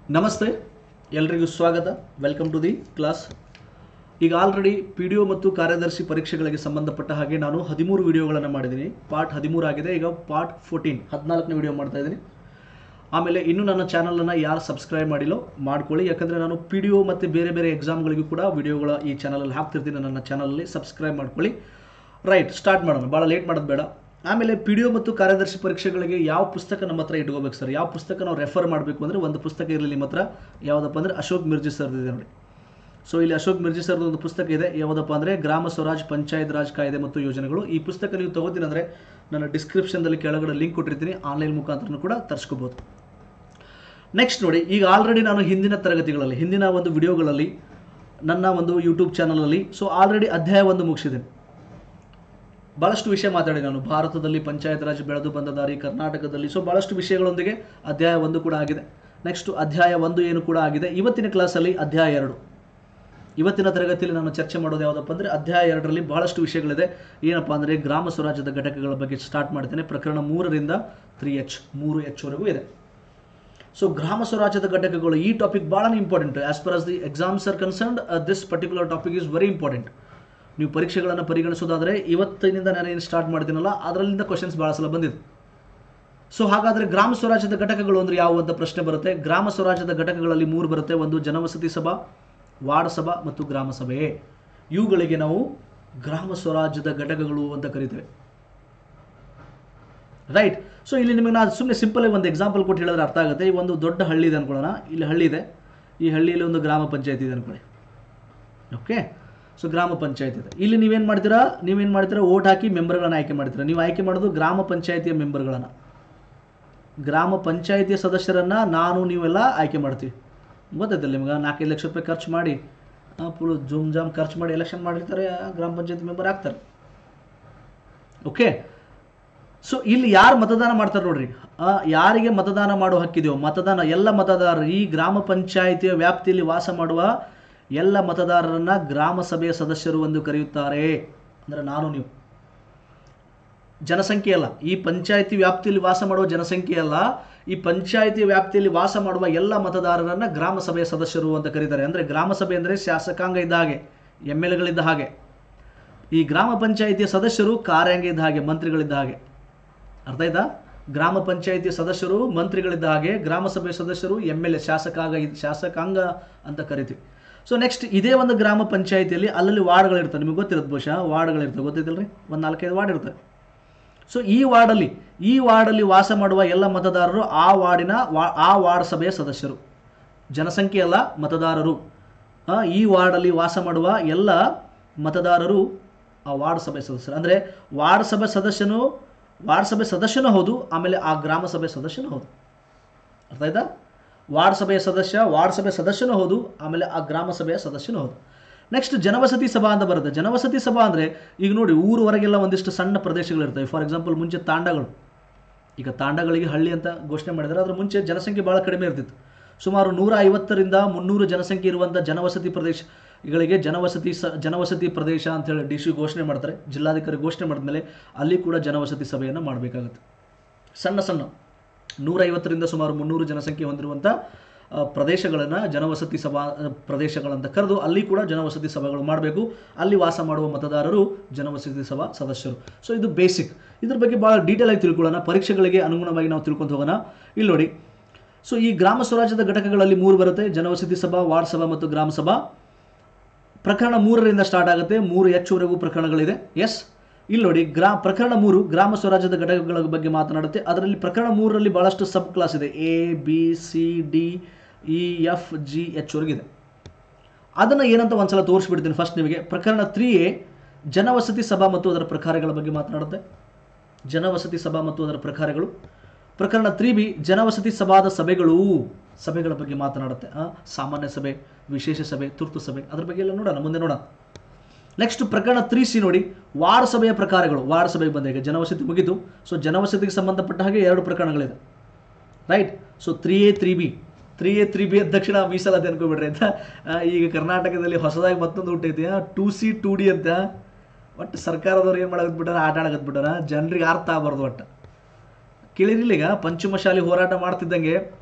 ನಮಸ್ತೆ ಎಲ್ರಿಗೂ ಸ್ವಾಗತ ವೆಲ್ಕಮ್ ಟು ದಿ ಕ್ಲಾಸ್ ಈಗ ಆಲ್ರೆಡಿ ಪಿ ಡಿ ಒ ಮತ್ತು ಕಾರ್ಯದರ್ಶಿ ಪರೀಕ್ಷೆಗಳಿಗೆ ಸಂಬಂಧಪಟ್ಟ ಹಾಗೆ ನಾನು ಹದಿಮೂರು ವಿಡಿಯೋಗಳನ್ನು ಮಾಡಿದ್ದೀನಿ ಪಾರ್ಟ್ ಹದಿಮೂರು ಆಗಿದೆ ಈಗ ಪಾರ್ಟ್ ಫೋರ್ಟೀನ್ ಹದಿನಾಲ್ಕನೇ ವಿಡಿಯೋ ಮಾಡ್ತಾ ಇದ್ದೀನಿ ಆಮೇಲೆ ಇನ್ನೂ ನನ್ನ ಚಾನಲನ್ನು ಯಾರು ಸಬ್ಸ್ಕ್ರೈಬ್ ಮಾಡಿಲ್ಲೋ ಮಾಡ್ಕೊಳ್ಳಿ ಯಾಕಂದರೆ ನಾನು ಪಿ ಡಿ ಒ ಮತ್ತು ಬೇರೆ ಬೇರೆ ಎಕ್ಸಾಮ್ಗಳಿಗೂ ಕೂಡ ವಿಡಿಯೋಗಳ ಈ ಚಾನಲಲ್ಲಿ ಹಾಕ್ತಿರ್ತೀನಿ ನನ್ನ ಚಾನಲಲ್ಲಿ ಸಬ್ಸ್ಕ್ರೈಬ್ ಮಾಡ್ಕೊಳ್ಳಿ ರೈಟ್ ಸ್ಟಾರ್ಟ್ ಮಾಡೋಣ ಭಾಳ ಲೇಟ್ ಮಾಡೋದು ಬೇಡ ಆಮೇಲೆ ಪಿ ಡಿ ಒ ಮತ್ತು ಕಾರ್ಯದರ್ಶಿ ಪರೀಕ್ಷೆಗಳಿಗೆ ಯಾವ ಪುಸ್ತಕ ನಮ್ಮ ಹತ್ರ ಇಟ್ಕೋಬೇಕು ಸರ್ ಯಾವ ಪುಸ್ತಕ ನಾವು ರೆಫರ್ ಮಾಡಬೇಕು ಅಂದರೆ ಒಂದು ಪುಸ್ತಕ ಇರಲಿ ನಿಮ್ಮ ಹತ್ರ ಯಾವುದಪ್ಪ ಅಂದರೆ ಅಶೋಕ್ ಮಿರ್ಜಿ ಸರ್ದಿದೆ ನೋಡಿ ಸೊ ಇಲ್ಲಿ ಅಶೋಕ್ ಮಿರ್ಜಿ ಸರ್ದು ಒಂದು ಪುಸ್ತಕ ಇದೆ ಯಾವುದಪ್ಪ ಅಂದರೆ ಗ್ರಾಮ ಸ್ವರಾಜ್ ಪಂಚಾಯತ್ ರಾಜ್ ಕಾಯ್ದೆ ಮತ್ತು ಯೋಜನೆಗಳು ಈ ಪುಸ್ತಕ ನೀವು ತಗೋತೀನಿ ಅಂದರೆ ನನ್ನ ಡಿಸ್ಕ್ರಿಪ್ಷನ್ದಲ್ಲಿ ಕೆಳಗಡೆ ಲಿಂಕ್ ಕೊಟ್ಟಿರ್ತೀನಿ ಆನ್ಲೈನ್ ಮುಖಾಂತರ ಕೂಡ ತರಿಸ್ಕೋಬೋದು ನೆಕ್ಸ್ಟ್ ನೋಡಿ ಈಗ ಆಲ್ರೆಡಿ ನಾನು ಹಿಂದಿನ ತರಗತಿಗಳಲ್ಲಿ ಹಿಂದಿನ ಒಂದು ವಿಡಿಯೋಗಳಲ್ಲಿ ನನ್ನ ಒಂದು ಯೂಟ್ಯೂಬ್ ಚಾನಲಲ್ಲಿ ಸೊ ಆಲ್ರೆಡಿ ಅಧ್ಯಾಯ ಒಂದು ಮುಗಿಸಿದ್ದೇನೆ ಭಾಳಷ್ಟು ವಿಷಯ ಮಾತಾಡಿ ನಾನು ಭಾರತದಲ್ಲಿ ಪಂಚಾಯತ್ ರಾಜ್ ಬೆಳೆದು ಬಂದ ದಾರಿ ಕರ್ನಾಟಕದಲ್ಲಿ ಸೊ ಭಾಳಷ್ಟು ವಿಷಯಗಳೊಂದಿಗೆ ಅಧ್ಯಾಯ ಒಂದು ಕೂಡ ಆಗಿದೆ ನೆಕ್ಸ್ಟ್ ಅಧ್ಯಾಯ ಒಂದು ಏನು ಕೂಡ ಆಗಿದೆ ಇವತ್ತಿನ ಕ್ಲಾಸಲ್ಲಿ ಅಧ್ಯಾಯ ಎರಡು ಇವತ್ತಿನ ತರಗತಿಯಲ್ಲಿ ನಾನು ಚರ್ಚೆ ಮಾಡೋದು ಯಾವುದಪ್ಪ ಅಂದರೆ ಅಧ್ಯಾಯ ಎರಡರಲ್ಲಿ ಬಹಳಷ್ಟು ವಿಷಯಗಳಿದೆ ಏನಪ್ಪ ಅಂದರೆ ಗ್ರಾಮ ಸ್ವರಾಜ್ಯದ ಘಟಕಗಳ ಬಗ್ಗೆ ಸ್ಟಾರ್ಟ್ ಮಾಡ್ತೇನೆ ಪ್ರಕರಣ ಮೂರರಿಂದ ತ್ರೀ ಎಚ್ ಮೂರು ಎಚ್ ವರೆಗೂ ಇದೆ ಸೊ ಗ್ರಾಮ ಸ್ವರಾಜ್ಯದ ಘಟಕಗಳು ಈ ಟಾಪಿಕ್ ಭಾಳ important as per as the exams are concerned this particular topic is very important ನೀವು ಪರೀಕ್ಷೆಗಳನ್ನು ಪರಿಗಣಿಸೋದಾದರೆ ಇವತ್ತಿನಿಂದ ನಾನು ಏನು ಸ್ಟಾರ್ಟ್ ಮಾಡ್ತೀನಲ್ಲ ಅದರಲ್ಲಿಂದ ಕ್ವಶನ್ಸ್ ಭಾಳ ಸಲ ಬಂದಿದೆ ಸೊ ಹಾಗಾದರೆ ಗ್ರಾಮ ಸ್ವರಾಜ್ಯದ ಘಟಕಗಳು ಅಂದರೆ ಯಾವ ಅಂತ ಪ್ರಶ್ನೆ ಬರುತ್ತೆ ಗ್ರಾಮ ಸ್ವರಾಜ್ಯದ ಘಟಕಗಳಲ್ಲಿ ಮೂರು ಬರುತ್ತೆ ಒಂದು ಜನವಸತಿ ಸಭಾ ವಾರ್ಡ್ ಸಭಾ ಮತ್ತು ಗ್ರಾಮ ಸಭೆ ಇವುಗಳಿಗೆ ನಾವು ಗ್ರಾಮ ಸ್ವರಾಜ್ಯದ ಘಟಕಗಳು ಅಂತ ಕರಿತೇವೆ ರೈಟ್ ಸೊ ಇಲ್ಲಿ ನಿಮಗೆ ನಾನು ಸುಮ್ಮನೆ ಸಿಂಪಲ್ ಒಂದು ಎಕ್ಸಾಂಪಲ್ ಕೊಟ್ಟು ಹೇಳಿದ್ರೆ ಅರ್ಥ ಆಗುತ್ತೆ ಈ ಒಂದು ದೊಡ್ಡ ಹಳ್ಳಿ ಇದೆ ಅನ್ಕೊಳ್ಳೋಣ ಇಲ್ಲಿ ಹಳ್ಳಿ ಇದೆ ಈ ಹಳ್ಳಿಯಲ್ಲಿ ಒಂದು ಗ್ರಾಮ ಪಂಚಾಯತ್ ಇದೆ ಅನ್ಕೊಳ್ಳಿ ಓಕೆ ಸೊ ಗ್ರಾಮ ಪಂಚಾಯತ್ ಇದೆ ಇಲ್ಲಿ ನೀವೇನು ಮಾಡ್ತೀರಾ ನೀವೇನು ಮಾಡ್ತೀರಾ ಓಟ್ ಹಾಕಿ ಮೆಂಬರ್ಗಳನ್ನು ಆಯ್ಕೆ ಮಾಡ್ತೀರಾ ನೀವು ಆಯ್ಕೆ ಮಾಡೋದು ಗ್ರಾಮ ಪಂಚಾಯತಿಯ ಮೆಂಬರ್ಗಳನ್ನು ಗ್ರಾಮ ಪಂಚಾಯತಿಯ ಸದಸ್ಯರನ್ನು ನಾನು ನೀವೆಲ್ಲ ಆಯ್ಕೆ ಮಾಡ್ತೀವಿ ಗೊತ್ತೈತಲ್ಲ ನಿಮ್ಗೆ ನಾಲ್ಕೈದು ಲಕ್ಷ ರೂಪಾಯಿ ಖರ್ಚು ಮಾಡಿ ಫುಲ್ ಜುಮ್ ಜಾಮ್ ಖರ್ಚು ಮಾಡಿ ಎಲೆಕ್ಷನ್ ಮಾಡಿರ್ತಾರೆ ಗ್ರಾಮ ಪಂಚಾಯತ್ ಮೆಂಬರ್ ಆಗ್ತಾರೆ ಓಕೆ ಸೊ ಇಲ್ಲಿ ಯಾರು ಮತದಾನ ಮಾಡ್ತಾರೆ ನೋಡ್ರಿ ಆ, ಯಾರಿಗೆ ಮತದಾನ ಮಾಡೋ ಹಕ್ಕಿದೆಯೋ ಮತದಾನ ಎಲ್ಲ ಮತದಾರರು ಈ ಗ್ರಾಮ ಪಂಚಾಯಿತಿಯ ವ್ಯಾಪ್ತಿಯಲ್ಲಿ ವಾಸ ಮಾಡುವ ಎಲ್ಲ ಮತದಾರರನ್ನ ಗ್ರಾಮ ಸಭೆಯ ಸದಸ್ಯರು ಎಂದು ಕರೆಯುತ್ತಾರೆ ಅಂದರೆ ನಾನು ನೀವು ಜನಸಂಖ್ಯೆ ಅಲ್ಲ ಈ ಪಂಚಾಯಿತಿ ವ್ಯಾಪ್ತಿಯಲ್ಲಿ ವಾಸ ಮಾಡುವ ಜನಸಂಖ್ಯೆ ಅಲ್ಲ ಈ ಪಂಚಾಯಿತಿ ವ್ಯಾಪ್ತಿಯಲ್ಲಿ ವಾಸ ಮಾಡುವ ಎಲ್ಲ ಮತದಾರರನ್ನ ಗ್ರಾಮ ಸಭೆಯ ಸದಸ್ಯರು ಅಂತ ಕರೀತಾರೆ ಅಂದರೆ ಗ್ರಾಮ ಸಭೆ ಅಂದರೆ ಶಾಸಕಾಂಗ ಇದ್ದ ಹಾಗೆ ಎಮ್ ಎಲ್ ಎಗಳಿದ್ದ ಹಾಗೆ ಈ ಗ್ರಾಮ ಪಂಚಾಯಿತಿಯ ಸದಸ್ಯರು ಕಾರ್ಯಾಂಗ ಇದ್ದ ಹಾಗೆ ಮಂತ್ರಿಗಳಿದ್ದ ಹಾಗೆ ಅರ್ಥ ಆಯ್ತಾ ಗ್ರಾಮ ಪಂಚಾಯಿತಿ ಸದಸ್ಯರು ಮಂತ್ರಿಗಳಿದ್ದ ಹಾಗೆ ಗ್ರಾಮ ಸಭೆ ಸದಸ್ಯರು ಎಮ್ ಎಲ್ ಎ ಶಾಸಕಾಂಗ ಶಾಸಕಾಂಗ ಅಂತ ಕರಿತೀವಿ ಸೊ ನೆಕ್ಸ್ಟ್ ಇದೇ ಒಂದು ಗ್ರಾಮ ಪಂಚಾಯಿತಿಯಲ್ಲಿ ಅಲ್ಲಲ್ಲಿ ವಾರ್ಡ್ಗಳಿರ್ತವೆ ನಿಮಗೆ ಗೊತ್ತಿರುತ್ತೆ ಬಹುಶಃ ವಾರ್ಡ್ಗಳಿರ್ತವೆ ಗೊತ್ತಿದ್ದಲ್ರಿ ಒಂದು ನಾಲ್ಕೈದು ವಾರ್ಡ್ ಇರ್ತವೆ ಸೊ ಈ ವಾರ್ಡಲ್ಲಿ ಈ ವಾರ್ಡಲ್ಲಿ ವಾಸ ಮಾಡುವ ಎಲ್ಲ ಮತದಾರರು ಆ ವಾರ್ಡಿನ ವಾ ಆ ವಾರ್ಡ್ ಸಭೆಯ ಸದಸ್ಯರು ಜನಸಂಖ್ಯೆ ಅಲ್ಲ ಮತದಾರರು ಆ, ಈ ವಾರ್ಡಲ್ಲಿ ವಾಸ ಮಾಡುವ ಎಲ್ಲ ಮತದಾರರು ಆ ವಾರ್ಡ್ ಸಭೆ ಸದಸ್ಯರು ಅಂದರೆ ವಾರ್ಡ್ ಸಭೆ ಸದಸ್ಯನು ವಾರ್ಡ್ ಸಭೆ ಸದಸ್ಯನೂ ಹೌದು ಆಮೇಲೆ ಆ ಗ್ರಾಮ ಸಭೆ ಸದಸ್ಯನೂ ಹೌದು ಅರ್ಥ ಆಯ್ತಾ ವಾರ್ಡ್ ಸಭೆಯ ಸದಸ್ಯ ವಾರ್ಡ್ ಸಭೆ ಸದಸ್ಯನೂ ಹೌದು ಆಮೇಲೆ ಆ ಗ್ರಾಮ ಸಭೆಯ ಸದಸ್ಯನೂ ಹೌದು ನೆಕ್ಸ್ಟ್ ಜನವಸತಿ ಸಭಾ ಅಂತ ಬರುತ್ತೆ ಜನವಸತಿ ಸಭಾ ಅಂದರೆ ಈಗ ನೋಡಿ ಊರು ಹೊರಗೆಲ್ಲ ಒಂದಿಷ್ಟು ಸಣ್ಣ ಪ್ರದೇಶಗಳಿರ್ತವೆ ಫಾರ್ ಎಕ್ಸಾಂಪಲ್ ಮುಂಚೆ ತಾಂಡಗಳು ಈಗ ತಾಂಡಗಳಿಗೆ ಹಳ್ಳಿ ಅಂತ ಘೋಷಣೆ ಮಾಡಿದ್ದಾರೆ ಅದರ ಮುಂಚೆ ಜನಸಂಖ್ಯೆ ಭಾಳ ಕಡಿಮೆ ಇರ್ತಿತ್ತು ಸುಮಾರು ನೂರ ಐವತ್ತರಿಂದ ಮುನ್ನೂರು ಜನಸಂಖ್ಯೆ ಇರುವಂಥ ಜನವಸತಿ ಪ್ರದೇಶಗಳಿಗೆ ಜನವಸತಿ ಸ ಜನವಸತಿ ಪ್ರದೇಶ ಅಂತ ಹೇಳಿ ಡಿ ಸಿ ಘೋಷಣೆ ಮಾಡ್ತಾರೆ ಜಿಲ್ಲಾಧಿಕಾರಿ ಘೋಷಣೆ ಮಾಡಿದ್ಮೇಲೆ ಅಲ್ಲಿ ಕೂಡ ಜನವಸತಿ ಸಭೆಯನ್ನು ಮಾಡಬೇಕಾಗುತ್ತೆ ಸಣ್ಣ ಸಣ್ಣ ನೂರೈವತ್ತರಿಂದ ಸುಮಾರು ಮುನ್ನೂರು ಜನಸಂಖ್ಯೆ ಹೊಂದಿರುವಂಥ ಪ್ರದೇಶಗಳನ್ನು ಜನವಸತಿ ಸಭಾ ಆ, ಪ್ರದೇಶಗಳಂತ ಕರೆದು ಅಲ್ಲಿ ಕೂಡ ಜನವಸತಿ ಸಭೆಗಳು ಮಾಡಬೇಕು ಅಲ್ಲಿ ವಾಸ ಮಾಡುವ ಮತದಾರರು ಜನವಸತಿ ಸಭಾ ಸದಸ್ಯರು ಸೊ ಇದು ಬೇಸಿಕ್ ಇದ್ರ ಬಗ್ಗೆ ಭಾಳ ಡೀಟೇಲ್ ಆಗಿ ತಿಳ್ಕೊಳ್ಳೋಣ ಪರೀಕ್ಷೆಗಳಿಗೆ ಅನುಗುಣವಾಗಿ ನಾವು ತಿಳ್ಕೊಂಡು ಹೋಗೋಣ ಇಲ್ಲಿ ನೋಡಿ ಸೊ ಈ ಗ್ರಾಮ ಸ್ವರಾಜ್ಯದ ಘಟಕಗಳಲ್ಲಿ ಮೂರು ಬರುತ್ತೆ ಜನವಸತಿ ಸಭಾ ವಾರ್ಡ್ ಸಭಾ ಮತ್ತು ಗ್ರಾಮ ಸಭಾ ಪ್ರಕರಣ ಮೂರರಿಂದ ಸ್ಟಾರ್ಟ್ ಆಗುತ್ತೆ ಮೂರು ಹೆಚ್ಚುವರೆಗೂ ಪ್ರಕರಣಗಳಿದೆ ಎಸ್ ಇಲ್ಲಿ ನೋಡಿ ಗ್ರಾ ಪ್ರಕರಣ ಮೂರು ಗ್ರಾಮ ಸ್ವರಾಜ್ಯದ ಘಟಕಗಳ ಬಗ್ಗೆ ಮಾತನಾಡುತ್ತೆ ಅದರಲ್ಲಿ ಪ್ರಕರಣ ಮೂರರಲ್ಲಿ ಬಹಳಷ್ಟು ಸಬ್ ಕ್ಲಾಸ್ ಇದೆ A B C D E F G H ವರೆಗಿದೆ ಅದನ್ನು ಏನಂತ ಒಂದ್ಸಲ ತೋರಿಸ್ಬಿಡ್ತೀನಿ ಫಸ್ಟ್ ನಿಮಗೆ ಪ್ರಕರಣ ತ್ರೀ ಎ ಜನವಸತಿ ಸಭಾ ಮತ್ತು ಅದರ ಪ್ರಕಾರಗಳ ಬಗ್ಗೆ ಮಾತನಾಡುತ್ತೆ ಜನವಸತಿ ಸಭಾ ಮತ್ತು ಅದರ ಪ್ರಕಾರಗಳು ಪ್ರಕರಣ ತ್ರೀ ಬಿ ಜನವಸತಿ ಸಭಾದ ಸಭೆಗಳು ಸಭೆಗಳ ಬಗ್ಗೆ ಮಾತನಾಡುತ್ತೆ ಆ, ಸಾಮಾನ್ಯ ಸಭೆ ವಿಶೇಷ ಸಭೆ ತುರ್ತು ಸಭೆ ಅದ್ರ ಬಗ್ಗೆ ಎಲ್ಲ ನೋಡೋಣ ಮುಂದೆ ನೋಡೋಣ ನೆಕ್ಸ್ಟ್ ಪ್ರಕರಣ ತ್ರೀ ಸಿ ನೋಡಿ ವಾರ್ಡ್ ಸಭೆಯ ಪ್ರಕಾರಗಳು ವಾರ್ಡ್ ಸಭೆಗೆ ಬಂದ ಈಗ ಜನವಸತಿ ಮುಗಿತು ಸೊ ಜನವಸತಿಗೆ ಸಂಬಂಧಪಟ್ಟ ಹಾಗೆ ಎರಡು ಪ್ರಕರಣಗಳಿದೆ right so three A three B three A three B ದಕ್ಷಿಣ ಮೀಸಲಾತಿ ಅನ್ಕೋಬಿಡ್ರಿ ಅಂತ ಆ, ಈಗ ಕರ್ನಾಟಕದಲ್ಲಿ ಹೊಸದಾಗಿ ಮತ್ತೊಂದು ಹುಟ್ಟೈತಿ ಟೂ ಸಿ ಟೂ ಡಿ ಅಂತ ಒಟ್ಟು ಸರ್ಕಾರದವ್ರು ಏನು ಮಾಡಕತ್ ಬಿಟ್ಟಾರ ಆಟ ಆಡಕತ್ ಬಿಟ್ಟಾರ ಜನರಿಗೆ ಅರ್ಥ ಆಗಬಾರ್ದು ಒಟ್ಟು ಕೇಳಿರಿಲ್ಲ ಈಗ ಪಂಚಮಶಾಲಿ ಹೋರಾಟ ಮಾಡ್ತಿದ್ದಂಗೆ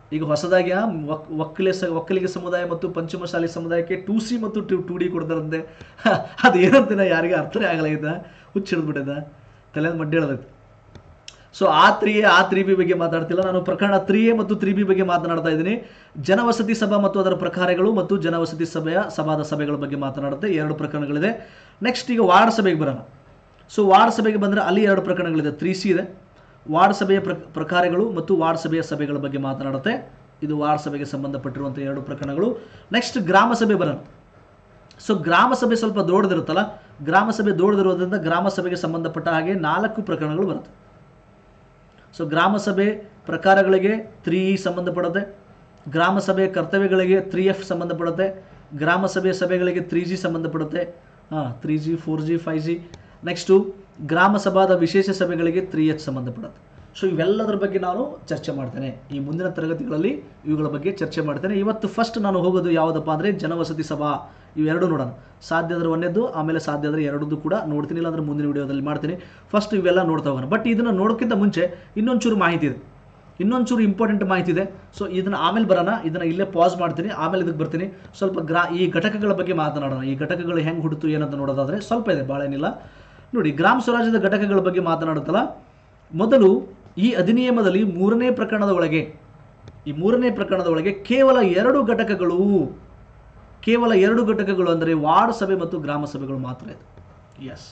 ಈಗ ಹೊಸದಾಗಿ ಆ ಒಕ್ ಒಕ್ಕಲಿ ಸ ಒಕ್ಕಲಿಗ ಸಮುದಾಯ ಮತ್ತು ಪಂಚಮಶಾಲಿ ಸಮುದಾಯಕ್ಕೆ ಟೂ ಸಿ ಮತ್ತು ಟು ಟು ಡಿ ಕೊಡ್ತಾರಂತೆ ಅದು ಏನಂತ ನಾ ಯಾರಿಗೆ ಅರ್ಥನೇ ಆಗಲಾಗಿದ್ದ ಹುಚ್ಚಿಡ್ಬಿಟ್ಟಿದ್ದ ತಲೆ ಮಡ್ಡಿ ಹೇಳದೈತೆ ಸೊ ಆ ತ್ರೀ ಎ ಆ ತ್ರೀ ಬಿ ಬಗ್ಗೆ ಮಾತಾಡ್ತಿಲ್ಲ ನಾನು ಪ್ರಕರಣ ತ್ರೀ ಎ ಮತ್ತು ತ್ರೀ ಬಿ ಬಗ್ಗೆ ಮಾತನಾಡ್ತಾ ಇದ್ದೀನಿ ಜನವಸತಿ ಸಭಾ ಮತ್ತು ಅದರ ಪ್ರಕಾರಗಳು ಮತ್ತು ಜನವಸತಿ ಸಭೆಯ ಸಭಾದ ಸಭೆಗಳ ಬಗ್ಗೆ ಮಾತನಾಡುತ್ತೆ ಎರಡು ಪ್ರಕರಣಗಳಿದೆ ನೆಕ್ಸ್ಟ್ ಈಗ ವಾರ್ಡ್ ಸಭೆಗೆ ಬರೋಣ ಸೊ ವಾರ್ಡ್ ಸಭೆಗೆ ಬಂದರೆ ಅಲ್ಲಿ ಎರಡು ಪ್ರಕರಣಗಳಿದೆ ತ್ರೀ ಸಿ ಇದೆ ವಾರ್ಡ್ ಸಭೆಯ ಪ್ರ ಪ್ರಕಾರಗಳು ಮತ್ತು ವಾರ್ಡ್ ಸಭೆಯ ಸಭೆಗಳ ಬಗ್ಗೆ ಮಾತನಾಡುತ್ತೆ ಇದು ವಾರ್ಡ್ ಸಭೆಗೆ ಸಂಬಂಧಪಟ್ಟಿರುವಂಥ ಎರಡು ಪ್ರಕರಣಗಳು ನೆಕ್ಸ್ಟ್ ಗ್ರಾಮ ಸಭೆ ಬರೋಣ ಸೊ ಗ್ರಾಮ ಸಭೆ ಸ್ವಲ್ಪ ದೊಡ್ಡದಿರುತ್ತಲ್ಲ ಗ್ರಾಮ ಸಭೆ ದೊಡ್ಡದಿರೋದ್ರಿಂದ ಗ್ರಾಮ ಸಭೆಗೆ ಸಂಬಂಧಪಟ್ಟ ಹಾಗೆ ನಾಲ್ಕು ಪ್ರಕರಣಗಳು ಬರುತ್ತೆ ಸೊ ಗ್ರಾಮ ಸಭೆ ಪ್ರಕಾರಗಳಿಗೆ ತ್ರೀ ಇ ಸಂಬಂಧಪಡುತ್ತೆ ಗ್ರಾಮ ಸಭೆಯ ಕರ್ತವ್ಯಗಳಿಗೆ ತ್ರೀ ಎಫ್ ಸಂಬಂಧಪಡುತ್ತೆ ಗ್ರಾಮ ಸಭೆಯ ಸಭೆಗಳಿಗೆ ತ್ರೀ ಜಿ ಸಂಬಂಧಪಡುತ್ತೆ ಹಾಂ three G four G five G next ಗ್ರಾಮ ಸಭಾದ ವಿಶೇಷ ಸಭೆಗಳಿಗೆ ತ್ರೀ ಎಚ್ ಸಂಬಂಧಪಡುತ್ತೆ ಸೊ ಇವೆಲ್ಲದರ ಬಗ್ಗೆ ನಾನು ಚರ್ಚೆ ಮಾಡ್ತೇನೆ ಈ ಮುಂದಿನ ತರಗತಿಗಳಲ್ಲಿ ಇವುಗಳ ಬಗ್ಗೆ ಚರ್ಚೆ ಮಾಡ್ತೇನೆ ಇವತ್ತು ಫಸ್ಟ್ ನಾನು ಹೋಗೋದು ಯಾವುದಪ್ಪ ಅಂದರೆ ಜನವಸತಿ ಸಭಾ ಇವೆರಡು ನೋಡೋಣ ಸಾಧ್ಯ ಆದರೆ ಒಂದೇದ್ದು ಆಮೇಲೆ ಸಾಧ್ಯ ಆದರೆ ಎರಡದ್ದು ಕೂಡ ನೋಡ್ತೀನಿ ಇಲ್ಲಾಂದ್ರೆ ಮುಂದಿನ ವಿಡಿಯೋದಲ್ಲಿ ಮಾಡ್ತೀನಿ ಫಸ್ಟ್ ಇವೆಲ್ಲ ನೋಡ್ತಾ ಹೋಗೋಣ ಬಟ್ ಇದನ್ನು ನೋಡೋಕ್ಕಿಂತ ಮುಂಚೆ ಇನ್ನೊಂಚೂರು ಮಾಹಿತಿ ಇದೆ ಇನ್ನೊಂಚೂರು ಇಂಪಾರ್ಟೆಂಟ್ ಮಾಹಿತಿ ಇದೆ ಸೊ ಇದನ್ನು ಆಮೇಲೆ ಬರೋಣ ಇದನ್ನು ಇಲ್ಲೇ ಪಾಸ್ ಮಾಡ್ತೀನಿ ಆಮೇಲೆ ಇದಕ್ಕೆ ಬರ್ತೀನಿ ಸ್ವಲ್ಪ ಗ್ರಾ ಈ ಘಟಕಗಳ ಬಗ್ಗೆ ಮಾತನಾಡೋಣ ಈ ಘಟಕಗಳು ಹೆಂಗೆ ಹುಡುತು ಏನಂತ ನೋಡೋದಾದರೆ ಸ್ವಲ್ಪ ಇದೆ ಭಾಳ ಏನಿಲ್ಲ ನೋಡಿ ಗ್ರಾಮ ಸ್ವರಾಜ್ಯದ ಘಟಕಗಳ ಬಗ್ಗೆ ಮಾತನಾಡುತ್ತಲ್ಲ ಮೊದಲು ಈ ಅಧಿನಿಯಮದಲ್ಲಿ ಮೂರನೇ ಪ್ರಕರಣದ ಒಳಗೆ ಈ ಮೂರನೇ ಪ್ರಕರಣದ ಒಳಗೆ ಕೇವಲ ಎರಡು ಘಟಕಗಳು ಕೇವಲ ಎರಡು ಘಟಕಗಳು ಅಂದರೆ ವಾರ್ಡ್ ಸಭೆ ಮತ್ತು ಗ್ರಾಮ ಸಭೆಗಳು ಮಾತ್ರ ಇದೆ ಎಸ್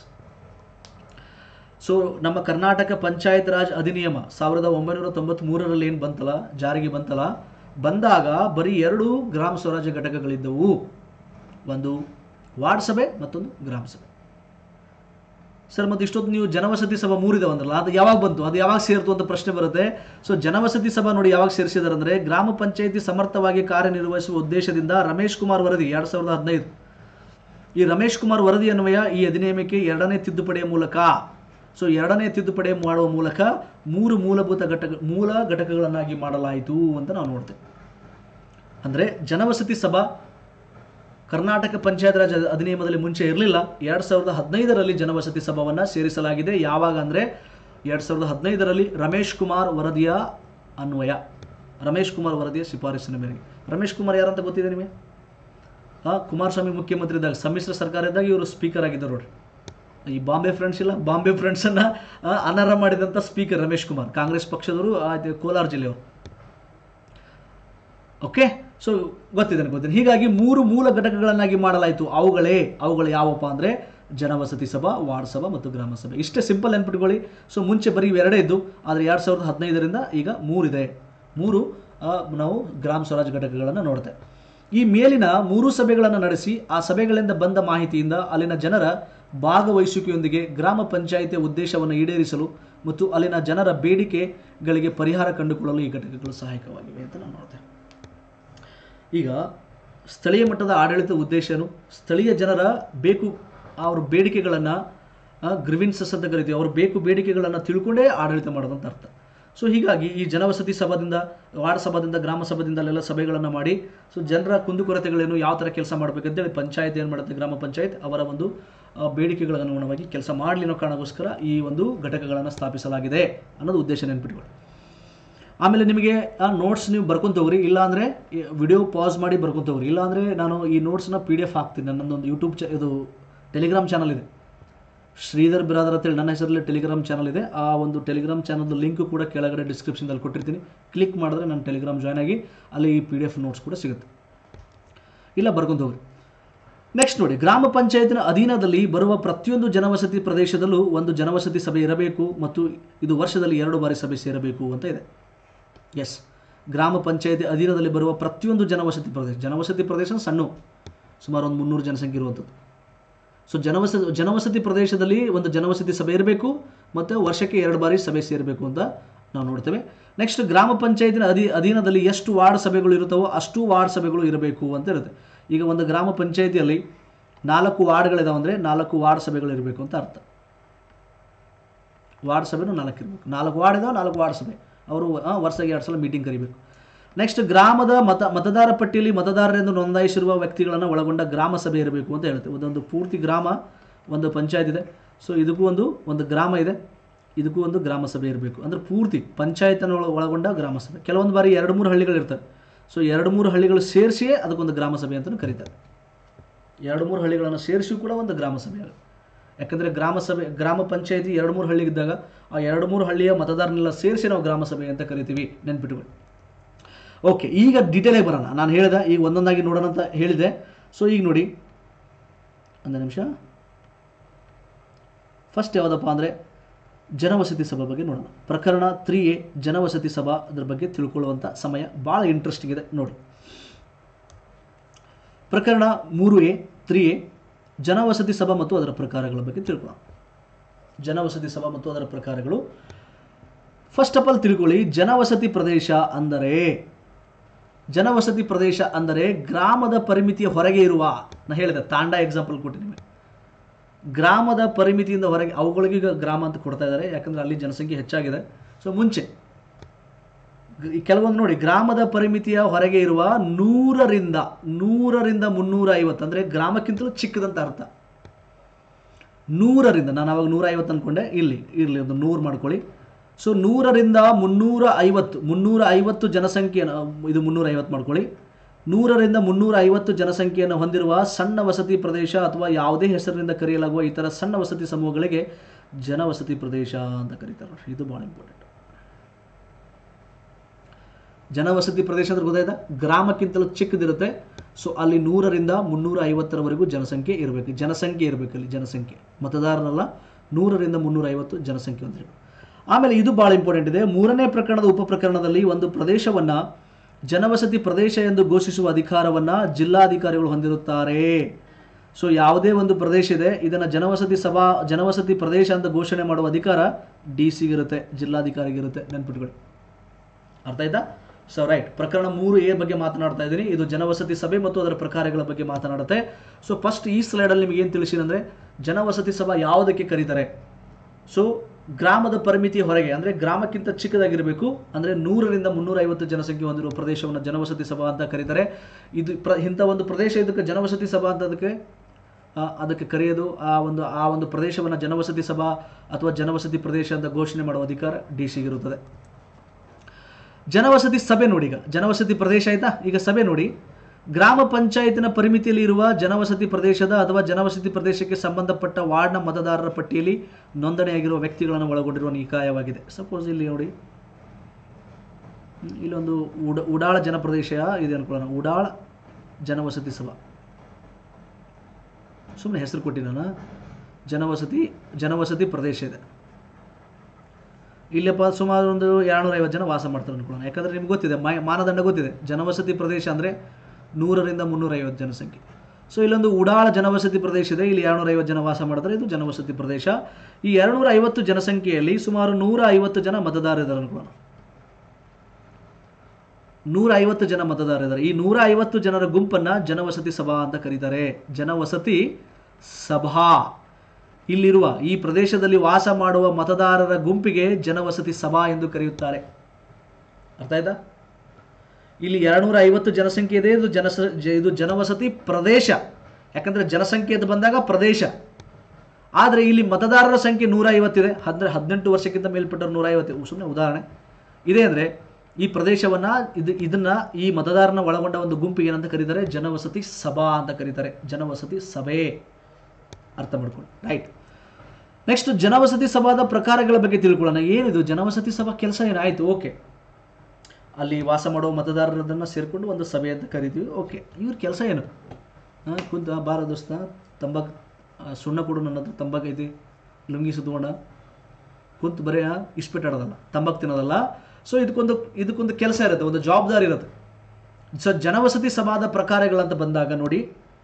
ಸೊ ನಮ್ಮ ಕರ್ನಾಟಕ ಪಂಚಾಯತ್ ರಾಜ್ ಅಧಿನಿಯಮ ಸಾವಿರದ ಒಂಬೈನೂರ ತೊಂಬತ್ಮೂರರಲ್ಲಿ ಏನು ಬಂತಲ್ಲ ಜಾರಿಗೆ ಬಂತಲ್ಲ ಬಂದಾಗ ಬರೀ ಎರಡು ಗ್ರಾಮ ಸ್ವರಾಜ್ಯ ಘಟಕಗಳಿದ್ದವು ಒಂದು ವಾರ್ಡ್ ಸಭೆ ಮತ್ತೊಂದು ಗ್ರಾಮ ಸಭೆ ಸರ್ ಮತ್ತೆ ಇಷ್ಟೊತ್ತು ನೀವು ಜನವಸತಿ ಸಭಾ ಮೂರಿದೆ ಅಂದ್ರಲ್ಲ ಅದು ಯಾವಾಗ ಬಂತು ಅದು ಯಾವಾಗ ಸೇರ್ತು ಅಂತ ಪ್ರಶ್ನೆ ಬರುತ್ತೆ ಸೊ ಜನವಸತಿ ಸಭಾ ನೋಡಿ ಯಾವಾಗ ಸೇರಿಸಿದಾರೆ ಅಂದರೆ ಗ್ರಾಮ ಪಂಚಾಯಿತಿ ಸಮರ್ಥವಾಗಿ ಕಾರ್ಯನಿರ್ವಹಿಸುವ ಉದ್ದೇಶದಿಂದ ರಮೇಶ್ ಕುಮಾರ್ ವರದಿ ಎರಡು ಸಾವಿರದ ಹದಿನೈದು ಈ ರಮೇಶ್ ಕುಮಾರ್ ವರದಿ ಅನ್ವಯ ಈ ಅಧಿನಿಯಮಕ್ಕೆ ಎರಡನೇ ತಿದ್ದುಪಡಿಯ ಮೂಲಕ ಸೊ ಎರಡನೇ ತಿದ್ದುಪಡಿ ಮಾಡುವ ಮೂಲಕ ಮೂರು ಮೂಲಭೂತ ಘಟಕ ಮೂಲ ಘಟಕಗಳನ್ನಾಗಿ ಮಾಡಲಾಯಿತು ಅಂತ ನಾವು ನೋಡ್ತೇವೆ ಅಂದರೆ ಜನವಸತಿ ಸಭಾ ಕರ್ನಾಟಕ ಪಂಚಾಯತ್ ರಾಜ್ ಅಧಿನಿಯಮದಲ್ಲಿ ಮುಂಚೆ ಇರಲಿಲ್ಲ ಎರಡು ಸಾವಿರದ ಹದಿನೈದರಲ್ಲಿ ಜನವಸತಿ ಸಭಾವನ್ನು ಸೇರಿಸಲಾಗಿದೆ ಯಾವಾಗ ಅಂದರೆ ಎರಡು ಸಾವಿರದ ಹದಿನೈದರಲ್ಲಿ ರಮೇಶ್ ಕುಮಾರ್ ವರದಿಯ ಅನ್ವಯ ರಮೇಶ್ ಕುಮಾರ್ ವರದಿಯ ಶಿಫಾರಸಿನ ಮೇರೆಗೆ ರಮೇಶ್ ಕುಮಾರ್ ಯಾರಂತ ಗೊತ್ತಿದೆ ನಿಮಗೆ ಹಾಂ ಕುಮಾರಸ್ವಾಮಿ ಮುಖ್ಯಮಂತ್ರಿ ಇದ್ದಾಗ ಸಮ್ಮಿಶ್ರ ಸರ್ಕಾರ ಇದ್ದಾಗ ಇವರು ಸ್ಪೀಕರ್ ಆಗಿದ್ದರು ನೋಡಿ ಈ ಬಾಂಬೆ ಫ್ರೆಂಡ್ಸ್ ಇಲ್ಲ ಬಾಂಬೆ ಫ್ರೆಂಡ್ಸನ್ನು ಅನರ್ಹ ಮಾಡಿದಂಥ ಸ್ಪೀಕರ್ ರಮೇಶ್ ಕುಮಾರ್ ಕಾಂಗ್ರೆಸ್ ಪಕ್ಷದವರು ಅದು ಕೋಲಾರ ಜಿಲ್ಲೆಯವರು ಓಕೆ ಸೊ ಗೊತ್ತಿದೆ ಗೊತ್ತಿದೆ ಹೀಗಾಗಿ ಮೂರು ಮೂಲ ಘಟಕಗಳನ್ನಾಗಿ ಮಾಡಲಾಯಿತು ಅವುಗಳೇ ಅವುಗಳು ಯಾವಪ್ಪ ಅಂದರೆ ಜನವಸತಿ ಸಭಾ ವಾರ್ಡ್ ಸಭಾ ಮತ್ತು ಗ್ರಾಮ ಸಭೆ ಇಷ್ಟೇ ಸಿಂಪಲ್ ನೆನ್ಪಿಟ್ಕೊಳ್ಳಿ ಸೊ ಮುಂಚೆ ಬರೀ ಇವೆರಡೇ ಇದ್ದು ಆದರೆ ಎರಡು ಸಾವಿರದ ಹದಿನೈದರಿಂದ ಈಗ ಮೂರಿದೆ ಮೂರು ಆ, ನಾವು ಗ್ರಾಮ ಸ್ವರಾಜ್ ಘಟಕಗಳನ್ನು ನೋಡ್ತೇವೆ ಈ ಮೇಲಿನ ಮೂರು ಸಭೆಗಳನ್ನು ನಡೆಸಿ ಆ ಸಭೆಗಳಿಂದ ಬಂದ ಮಾಹಿತಿಯಿಂದ ಅಲ್ಲಿನ ಜನರ ಭಾಗವಹಿಸುವಿಕೆಯೊಂದಿಗೆ ಗ್ರಾಮ ಪಂಚಾಯಿತಿಯ ಉದ್ದೇಶವನ್ನು ಈಡೇರಿಸಲು ಮತ್ತು ಅಲ್ಲಿನ ಜನರ ಬೇಡಿಕೆಗಳಿಗೆ ಪರಿಹಾರ ಕಂಡುಕೊಳ್ಳಲು ಈ ಘಟಕಗಳು ಸಹಾಯಕವಾಗಿವೆ ಅಂತ ನಾವು ನೋಡ್ತೇವೆ ಈಗ ಸ್ಥಳೀಯ ಮಟ್ಟದ ಆಡಳಿತ ಉದ್ದೇಶನು ಸ್ಥಳೀಯ ಜನರ ಬೇಕು ಅವ್ರ ಬೇಡಿಕೆಗಳನ್ನು ಗ್ರಿವಿನ್ಸಸ್ ಅಂತ ಕರಿತೀವಿ ಅವ್ರ ಬೇಕು ಬೇಡಿಕೆಗಳನ್ನು ತಿಳ್ಕೊಂಡೇ ಆಡಳಿತ ಮಾಡೋದಂತ ಅರ್ಥ ಸೊ ಹೀಗಾಗಿ ಈ ಜನವಸತಿ ಸಭಾದಿಂದ ವಾರ್ಡ್ ಸಭಾದಿಂದ ಗ್ರಾಮ ಸಭಾದಿಂದ ಅಲ್ಲೆಲ್ಲ ಸಭೆಗಳನ್ನು ಮಾಡಿ ಸೊ ಜನರ ಕುಂದುಕೊರತೆಗಳೇನು ಯಾವ ಥರ ಕೆಲಸ ಮಾಡಬೇಕಂತೇಳಿ ಪಂಚಾಯತ್ ಏನು ಮಾಡುತ್ತೆ ಗ್ರಾಮ ಪಂಚಾಯತ್ ಅವರ ಒಂದು ಆ, ಬೇಡಿಕೆಗಳ ಅನುಗುಣವಾಗಿ ಕೆಲಸ ಮಾಡಲಿ ಅನ್ನೋ ಕಾರಣಕ್ಕೋಸ್ಕರ ಈ ಒಂದು ಘಟಕಗಳನ್ನು ಸ್ಥಾಪಿಸಲಾಗಿದೆ ಅನ್ನೋದು ಉದ್ದೇಶ ನೆನ್ಪಿಟ್ಕೊಳ್ಳಿ ಆಮೇಲೆ ನಿಮಗೆ ಆ ನೋಟ್ಸ್ ನೀವು ಬರ್ಕೊಂತ ಹೋಗ್ರಿ ಇಲ್ಲಾಂದರೆ ವಿಡಿಯೋ ಪಾಸ್ ಮಾಡಿ ಬರ್ಕೊಂತ ಹೋಗ್ರಿ ಇಲ್ಲಾಂದರೆ ನಾನು ಈ ನೋಟ್ಸ್ನ ಪಿ ಡಿ ಎಫ್ ಹಾಕ್ತೀನಿ ನನ್ನೊಂದು ಯೂಟ್ಯೂಬ್ ಚ ಇದು ಟೆಲಿಗ್ರಾಮ್ ಚಾನಲ್ ಇದೆ ಶ್ರೀಧರ್ ಬಿರಾದರ್ ಅಂತೇಳಿ ನನ್ನ ಹೆಸರಲ್ಲಿ ಟೆಲಿಗ್ರಾಮ್ ಚಾನಲ್ ಇದೆ ಆ ಒಂದು ಟೆಲಿಗ್ರಾಮ್ ಚಾನಲ್ದು ಲಿಂಕ್ ಕೂಡ ಕೆಳಗಡೆ ಡಿಸ್ಕ್ರಿಪ್ಷನ್ದಲ್ಲಿ ಕೊಟ್ಟಿರ್ತೀನಿ ಕ್ಲಿಕ್ ಮಾಡಿದ್ರೆ ನನ್ನ ಟೆಲಿಗ್ರಾಮ್ ಜಾಯ್ನ್ ಆಗಿ ಅಲ್ಲಿ ಈ ಪಿ ಡಿ ಎಫ್ ನೋಟ್ಸ್ ಕೂಡ ಸಿಗುತ್ತೆ ಇಲ್ಲ ಬರ್ಕೊಂತ ಹೋಗ್ರಿ ನೆಕ್ಸ್ಟ್ ನೋಡಿ ಗ್ರಾಮ ಪಂಚಾಯತಿನ ಅಧೀನದಲ್ಲಿ ಬರುವ ಪ್ರತಿಯೊಂದು ಜನವಸತಿ ಪ್ರದೇಶದಲ್ಲೂ ಒಂದು ಜನವಸತಿ ಸಭೆ ಇರಬೇಕು ಮತ್ತು ಇದು ವರ್ಷದಲ್ಲಿ ಎರಡು ಬಾರಿ ಸಭೆ ಸೇರಬೇಕು ಅಂತ ಇದೆ ಎಸ್ ಗ್ರಾಮ ಪಂಚಾಯತಿ ಅಧೀನದಲ್ಲಿ ಬರುವ ಪ್ರತಿಯೊಂದು ಜನವಸತಿ ಪ್ರದೇಶ ಜನವಸತಿ ಪ್ರದೇಶ ಸಣ್ಣ ಸುಮಾರು ಒಂದು ಮುನ್ನೂರು ಜನಸಂಖ್ಯೆ ಇರುವಂಥದ್ದು ಸೊ ಜನವಸ ಜನವಸತಿ ಪ್ರದೇಶದಲ್ಲಿ ಒಂದು ಜನವಸತಿ ಸಭೆ ಇರಬೇಕು ಮತ್ತು ವರ್ಷಕ್ಕೆ ಎರಡು ಬಾರಿ ಸಭೆ ಸೇರಬೇಕು ಅಂತ ನಾವು ನೋಡ್ತೇವೆ ನೆಕ್ಸ್ಟ್ ಗ್ರಾಮ ಪಂಚಾಯತಿನ ಅಧೀ ಅಧೀನದಲ್ಲಿ ಎಷ್ಟು ವಾರ್ಡ್ ಸಭೆಗಳು ಇರುತ್ತವೋ ಅಷ್ಟು ವಾರ್ಡ್ ಸಭೆಗಳು ಇರಬೇಕು ಅಂತ ಇರುತ್ತೆ ಈಗ ಒಂದು ಗ್ರಾಮ ಪಂಚಾಯತಿಯಲ್ಲಿ ನಾಲ್ಕು ವಾರ್ಡ್ಗಳಿದಾವೆ ಅಂದರೆ ನಾಲ್ಕು ವಾರ್ಡ್ ಸಭೆಗಳು ಇರಬೇಕು ಅಂತ ಅರ್ಥ ವಾರ್ಡ್ ಸಭೆನೂ ನಾಲ್ಕು ಇರಬೇಕು ನಾಲ್ಕು ವಾರ್ಡ್ ಇದಾವೆ ನಾಲ್ಕು ವಾರ್ಡ್ ಸಭೆ ಅವರು ಆ, ವರ್ಷಕ್ಕೆ ಎರಡು ಸಲ ಮೀಟಿಂಗ್ ಕರಿಬೇಕು ನೆಕ್ಸ್ಟ್ ಗ್ರಾಮದ ಮತ ಮತದಾರ ಪಟ್ಟಿಯಲ್ಲಿ ಮತದಾರರೆಂದು ನೋಂದಾಯಿಸಿರುವ ವ್ಯಕ್ತಿಗಳನ್ನು ಒಳಗೊಂಡ ಗ್ರಾಮ ಸಭೆ ಇರಬೇಕು ಅಂತ ಹೇಳುತ್ತೆ ಒಂದೊಂದು ಪೂರ್ತಿ ಗ್ರಾಮ ಒಂದು ಪಂಚಾಯತ್ ಇದೆ ಸೊ ಇದಕ್ಕೂ ಒಂದು ಒಂದು ಗ್ರಾಮ ಇದೆ ಇದಕ್ಕೂ ಒಂದು ಗ್ರಾಮ ಸಭೆ ಇರಬೇಕು ಅಂದರೆ ಪೂರ್ತಿ ಪಂಚಾಯತನ ಒಳ ಒಳಗೊಂಡ ಗ್ರಾಮ ಸಭೆ ಕೆಲವೊಂದು ಬಾರಿ ಎರಡು ಮೂರು ಹಳ್ಳಿಗಳು ಇರ್ತವೆ ಸೊ ಎರಡು ಮೂರು ಹಳ್ಳಿಗಳು ಸೇರಿಸಿಯೇ ಅದಕ್ಕೊಂದು ಗ್ರಾಮ ಸಭೆ ಅಂತಲೂ ಕರೀತಾರೆ ಎರಡು ಮೂರು ಹಳ್ಳಿಗಳನ್ನು ಸೇರಿಸಿ ಕೂಡ ಒಂದು ಗ್ರಾಮ ಸಭೆ ಆಗುತ್ತೆ ಯಾಕಂದರೆ ಗ್ರಾಮ ಸಭೆ ಗ್ರಾಮ ಪಂಚಾಯತಿ ಎರಡು ಮೂರು ಹಳ್ಳಿಗಿದ್ದಾಗ ಆ ಎರಡು ಮೂರು ಹಳ್ಳಿಯ ಮತದಾರನೆಲ್ಲ ಸೇರಿಸಿ ನಾವು ಗ್ರಾಮ ಸಭೆ ಅಂತ ಕರಿತೀವಿ ನೆನ್ಪಿಟ್ಕೊಳ್ಳಿ ಓಕೆ ಈಗ ಡೀಟೇಲಾಗಿ ಬರೋಣ ನಾನು ಹೇಳಿದೆ ಈಗ ಒಂದೊಂದಾಗಿ ನೋಡೋಣ ಅಂತ ಹೇಳಿದೆ ಸೊ ಈಗ ನೋಡಿ ಒಂದು ನಿಮಿಷ ಫಸ್ಟ್ ಯಾವುದಪ್ಪ ಅಂದರೆ ಜನವಸತಿ ಸಭಾ ಬಗ್ಗೆ ನೋಡೋಣ ಪ್ರಕರಣ ತ್ರೀ ಎ ಜನವಸತಿ ಸಭಾ ಅದ್ರ ಬಗ್ಗೆ ತಿಳ್ಕೊಳ್ಳುವಂಥ ಸಮಯ ಭಾಳ ಇಂಟ್ರೆಸ್ಟಿಂಗ್ ಇದೆ ನೋಡಿ ಪ್ರಕರಣ ಮೂರು ಎ ತ್ರೀ ಎ ಜನವಸತಿ ಸಭಾ ಮತ್ತು ಅದರ ಪ್ರಕಾರಗಳ ಬಗ್ಗೆ ತಿಳ್ಕೊಳ್ಳೋಣ ಜನವಸತಿ ಸಭಾ ಮತ್ತು ಅದರ ಪ್ರಕಾರಗಳು ಫಸ್ಟ್ ಆಫ್ ಆಲ್ ತಿಳ್ಕೊಳ್ಳಿ ಜನವಸತಿ ಪ್ರದೇಶ ಅಂದರೆ ಜನವಸತಿ ಪ್ರದೇಶ ಅಂದರೆ ಗ್ರಾಮದ ಪರಿಮಿತಿಯ ಹೊರಗೆ ಇರುವ ನಾ ಹೇಳಿದೆ ತಾಂಡ ಎಕ್ಸಾಂಪಲ್ ಕೊಟ್ಟಿದ್ದೀನಿ ಗ್ರಾಮದ ಪರಿಮಿತಿಯಿಂದ ಹೊರಗೆ ಅವುಗಳಿಗೆ ಈಗ ಗ್ರಾಮ ಅಂತ ಕೊಡ್ತಾ ಇದ್ದಾರೆ ಯಾಕಂದರೆ ಅಲ್ಲಿ ಜನಸಂಖ್ಯೆ ಹೆಚ್ಚಾಗಿದೆ ಸೊ ಮುಂಚೆ ಗ್- ಈ ಕೆಲವೊಂದು ನೋಡಿ ಗ್ರಾಮದ ಪರಿಮಿತಿಯ ಹೊರಗೆ ಇರುವ ನೂರರಿಂದ ನೂರರಿಂದ ಮುನ್ನೂರ ಐವತ್ತು ಅಂದರೆ ಗ್ರಾಮಕ್ಕಿಂತಲೂ ಚಿಕ್ಕದಂತ ಅರ್ಥ ನೂರರಿಂದ ನಾನು ಅವಾಗ ನೂರ ಐವತ್ತು ಅಂದ್ಕೊಂಡೆ ಇಲ್ಲಿ ಇರಲಿ ಒಂದು ನೂರು ಮಾಡ್ಕೊಳ್ಳಿ ಸೊ ನೂರರಿಂದ ಮುನ್ನೂರ ಐವತ್ತು ಮುನ್ನೂರ ಐವತ್ತು ಜನಸಂಖ್ಯೆಯನ್ನು ಇದು ಮುನ್ನೂರ ಐವತ್ತು ಮಾಡ್ಕೊಳ್ಳಿ ನೂರರಿಂದ ಮುನ್ನೂರ ಐವತ್ತು ಜನಸಂಖ್ಯೆಯನ್ನು ಹೊಂದಿರುವ ಸಣ್ಣ ವಸತಿ ಪ್ರದೇಶ ಅಥವಾ ಯಾವುದೇ ಹೆಸರಿನಿಂದ ಕರೆಯಲಾಗುವ ಇತರ ಸಣ್ಣ ವಸತಿ ಸಮೂಹಗಳಿಗೆ ಜನವಸತಿ ಪ್ರದೇಶ ಅಂತ ಕರೀತಾರೆ ನೋಡ್ರಿ. ಇದು ಭಾಳ ಇಂಪಾರ್ಟೆಂಟ್ ಜನವಸತಿ ಪ್ರದೇಶ ಅಂದ್ರೆ ಗೊತ್ತಾಯ್ತಾ ಗ್ರಾಮಕ್ಕಿಂತಲೂ ಚಿಕ್ಕದಿರುತ್ತೆ ಸೊ ಅಲ್ಲಿ ನೂರರಿಂದ ಮುನ್ನೂರ ಐವತ್ತರವರೆಗೂ ಜನಸಂಖ್ಯೆ ಇರಬೇಕು ಜನಸಂಖ್ಯೆ ಇರಬೇಕು ಅಲ್ಲಿ ಜನಸಂಖ್ಯೆ ಮತದಾರನಲ್ಲ ನೂರರಿಂದ ಮುನ್ನೂರ ಐವತ್ತು ಜನಸಂಖ್ಯೆ ಅಂತ ಹೇಳಿ ಆಮೇಲೆ ಇದು ಭಾಳ ಇಂಪಾರ್ಟೆಂಟ್ ಇದೆ ಮೂರನೇ ಪ್ರಕರಣದ ಉಪ ಪ್ರಕರಣದಲ್ಲಿ ಒಂದು ಪ್ರದೇಶವನ್ನು ಜನವಸತಿ ಪ್ರದೇಶ ಎಂದು ಘೋಷಿಸುವ ಅಧಿಕಾರವನ್ನು ಜಿಲ್ಲಾಧಿಕಾರಿಗಳು ಹೊಂದಿರುತ್ತಾರೆ ಸೊ ಯಾವುದೇ ಒಂದು ಪ್ರದೇಶ ಇದೆ ಇದನ್ನು ಜನವಸತಿ ಸಭಾ ಜನವಸತಿ ಪ್ರದೇಶ ಅಂತ ಘೋಷಣೆ ಮಾಡುವ ಅಧಿಕಾರ ಡಿ ಸಿಗಿರುತ್ತೆ ಜಿಲ್ಲಾಧಿಕಾರಿಗಿರುತ್ತೆ ನೆನ್ಪಿಟ್ಕೊಳ್ಳಿ ಅರ್ಥ ಆಯ್ತಾ ಸೊ ರೈಟ್ ಪ್ರಕರಣ ಮೂರು ಎ ಬಗ್ಗೆ ಮಾತನಾಡ್ತಾ ಇದ್ದೀನಿ ಇದು ಜನವಸತಿ ಸಭೆ ಮತ್ತು ಅದರ ಪ್ರಕಾರಗಳ ಬಗ್ಗೆ ಮಾತನಾಡುತ್ತೆ ಸೊ ಫಸ್ಟ್ ಈ ಸ್ಲೈಡಲ್ಲಿ ನಿಮಗೆ ಏನು ತಿಳಿಸಿದಂದ್ರೆ ಜನವಸತಿ ಸಭಾ ಯಾವುದಕ್ಕೆ ಕರೀತಾರೆ ಸೊ ಗ್ರಾಮದ ಪರಿಮಿತಿಯ ಹೊರಗೆ ಅಂದರೆ ಗ್ರಾಮಕ್ಕಿಂತ ಚಿಕ್ಕದಾಗಿರಬೇಕು ಅಂದರೆ ನೂರರಿಂದ ಮುನ್ನೂರ ಐವತ್ತು ಜನಸಂಖ್ಯೆ ಹೊಂದಿರುವ ಪ್ರದೇಶವನ್ನು ಜನವಸತಿ ಸಭಾ ಅಂತ ಕರೀತಾರೆ ಇದು ಪ್ರ ಇಂಥ ಒಂದು ಪ್ರದೇಶ ಇದಕ್ಕೆ ಜನವಸತಿ ಸಭಾ ಅಂತ ಅದಕ್ಕೆ ಆ, ಅದಕ್ಕೆ ಕರೆಯೋದು ಆ ಒಂದು ಆ ಒಂದು ಪ್ರದೇಶವನ್ನು ಜನವಸತಿ ಸಭಾ ಅಥವಾ ಜನವಸತಿ ಪ್ರದೇಶ ಅಂತ ಘೋಷಣೆ ಮಾಡುವ ಅಧಿಕಾರ ಡಿ ಸಿಗಿರುತ್ತದೆ ಜನವಸತಿ ಸಭೆ ನೋಡಿ ಈಗ ಜನವಸತಿ ಪ್ರದೇಶ ಆಯ್ತಾ ಈಗ ಸಭೆ ನೋಡಿ ಗ್ರಾಮ ಪಂಚಾಯತಿನ ಪರಿಮಿತಿಯಲ್ಲಿ ಇರುವ ಜನವಸತಿ ಪ್ರದೇಶದ ಅಥವಾ ಜನವಸತಿ ಪ್ರದೇಶಕ್ಕೆ ಸಂಬಂಧಪಟ್ಟ ವಾರ್ಡ್ನ ಮತದಾರರ ಪಟ್ಟಿಯಲ್ಲಿ ನೋಂದಣಿಯಾಗಿರುವ ವ್ಯಕ್ತಿಗಳನ್ನು ಒಳಗೊಂಡಿರುವ ನಿಕಾಯವಾಗಿದೆ ಸಪೋಸ್ ಇಲ್ಲಿ ನೋಡಿ ಹ್ಮ್, ಇಲ್ಲೊಂದು ಉಡ ಉಡಾಳ ಜನಪ್ರದೇಶ ಇದೆ ಅನ್ಕೊಳ್ಳೋಣ ಉಡಾಳ ಜನವಸತಿ ಸಭಾ ಸುಮ್ಮನೆ ಹೆಸರು ಕೊಟ್ಟಿ ನಾನು ಜನವಸತಿ ಜನವಸತಿ ಪ್ರದೇಶ ಇದೆ ಇಲ್ಲಪ್ಪ ಸುಮಾರು ಒಂದು ಎರಡುನೂರ ಐವತ್ತು ಜನ ವಾಸ ಮಾಡ್ತಾರೆ ಅನ್ಕೊಳ್ಳೋಣ ಯಾಕಂದರೆ ನಿಮ್ಗೆ ಗೊತ್ತಿದೆ ಮಾ ಮಾನದಂಡ ಗೊತ್ತಿದೆ ಜನವಸತಿ ಪ್ರದೇಶ ಅಂದರೆ ನೂರರಿಂದ ಮುನ್ನೂರ ಐವತ್ತು ಜನಸಂಖ್ಯೆ ಸೊ ಇಲ್ಲೊಂದು ಉಡಾಳ ಜನವಸತಿ ಪ್ರದೇಶ ಇದೆ ಇಲ್ಲಿ ಎರಡುನೂರ ಐವತ್ತು ಜನ ವಾಸ ಮಾಡಿದ್ರೆ ಇದು ಜನವಸತಿ ಪ್ರದೇಶ ಈ ಎರಡುನೂರ ಐವತ್ತು ಜನಸಂಖ್ಯೆಯಲ್ಲಿ ಸುಮಾರು ನೂರ ಐವತ್ತು ಜನ ಮತದಾರರಿದ್ದಾರೆ ಅನ್ಕೊಳ್ಳೋಣ ನೂರ ಐವತ್ತು ಜನ ಮತದಾರರಿದ್ದಾರೆ ಈ ನೂರ ಐವತ್ತು ಜನರ ಗುಂಪನ್ನು ಜನವಸತಿ ಸಭಾ ಅಂತ ಕರೀತಾರೆ ಜನವಸತಿ ಸಭಾ ಇಲ್ಲಿರುವ ಈ ಪ್ರದೇಶದಲ್ಲಿ ವಾಸ ಮಾಡುವ ಮತದಾರರ ಗುಂಪಿಗೆ ಜನವಸತಿ ಸಭಾ ಎಂದು ಕರೆಯುತ್ತಾರೆ ಅರ್ಥ ಆಯ್ತಾ ಇಲ್ಲಿ ಎರಡ್ನೂರ ಐವತ್ತು ಜನಸಂಖ್ಯೆ ಇದೆ ಇದು ಜನಸ ಜ- ಇದು ಜನವಸತಿ ಪ್ರದೇಶ ಯಾಕಂದ್ರೆ ಜನಸಂಖ್ಯೆ ಅಂತ ಬಂದಾಗ ಪ್ರದೇಶ ಆದರೆ ಇಲ್ಲಿ ಮತದಾರರ ಸಂಖ್ಯೆ ನೂರ ಐವತ್ತಿದೆ ಹದಿನ ಹದಿನೆಂಟು ವರ್ಷಕ್ಕಿಂತ ಮೇಲ್ಪಟ್ಟರು ನೂರ ಐವತ್ತು ಸುಮ್ಮನೆ ಉದಾಹರಣೆ ಇದೆ ಅಂದರೆ ಈ ಪ್ರದೇಶವನ್ನು ಇದು ಇದನ್ನ ಈ ಮತದಾರನ ಒಳಗೊಂಡ ಒಂದು ಗುಂಪಿಗೆ ಏನಂತ ಕರೀತಾರೆ ಜನವಸತಿ ಸಭಾ ಅಂತ ಕರೀತಾರೆ ಜನವಸತಿ ಸಭೆ ಅರ್ಥ ಮಾಡ್ಕೊಂಡು ರೈಟ್ ನೆಕ್ಸ್ಟ್ ಜನವಸತಿ ಸಭಾದ ಪ್ರಕಾರಗಳ ಬಗ್ಗೆ ತಿಳ್ಕೊಳ್ಳೋಣ ಏನಿದು ಜನವಸತಿ ಸಭಾ ಕೆಲಸ ಏನಾಯಿತು ಓಕೆ ಅಲ್ಲಿ ವಾಸ ಮಾಡುವ ಮತದಾರರದನ್ನು ಸೇರಿಕೊಂಡು ಒಂದು ಸಭೆ ಅಂತ ಕರಿತೀವಿ ಓಕೆ ಇವ್ರ ಕೆಲಸ ಏನು ಹಾಂ ಕುಂತ ಬಾರ ದೋಸ್ತ ತಂಬಾಕು ಆ, ಸುಣ್ಣ ಕೊಡು ನನ್ನ ಹತ್ರ ತಂಬಾಕು ಐತಿ ಲುಂಗಿ ಸುತ್ತಕೊಂಡ ಕುಂತು ಬರೀ ಇಸ್ಪೆಟ್ ಆಡೋದಲ್ಲ ತಂಬಾಕು ತಿನ್ನೋದಲ್ಲ ಸೊ ಇದಕ್ಕೊಂದು ಇದಕ್ಕೊಂದು ಕೆಲಸ ಇರುತ್ತೆ ಒಂದು ಜವಾಬ್ದಾರಿ ಇರುತ್ತೆ ಸೊ ಜನವಸತಿ ಸಭಾದ ಪ್ರಕಾರಗಳಂತ ಬಂದಾಗ ನೋಡಿ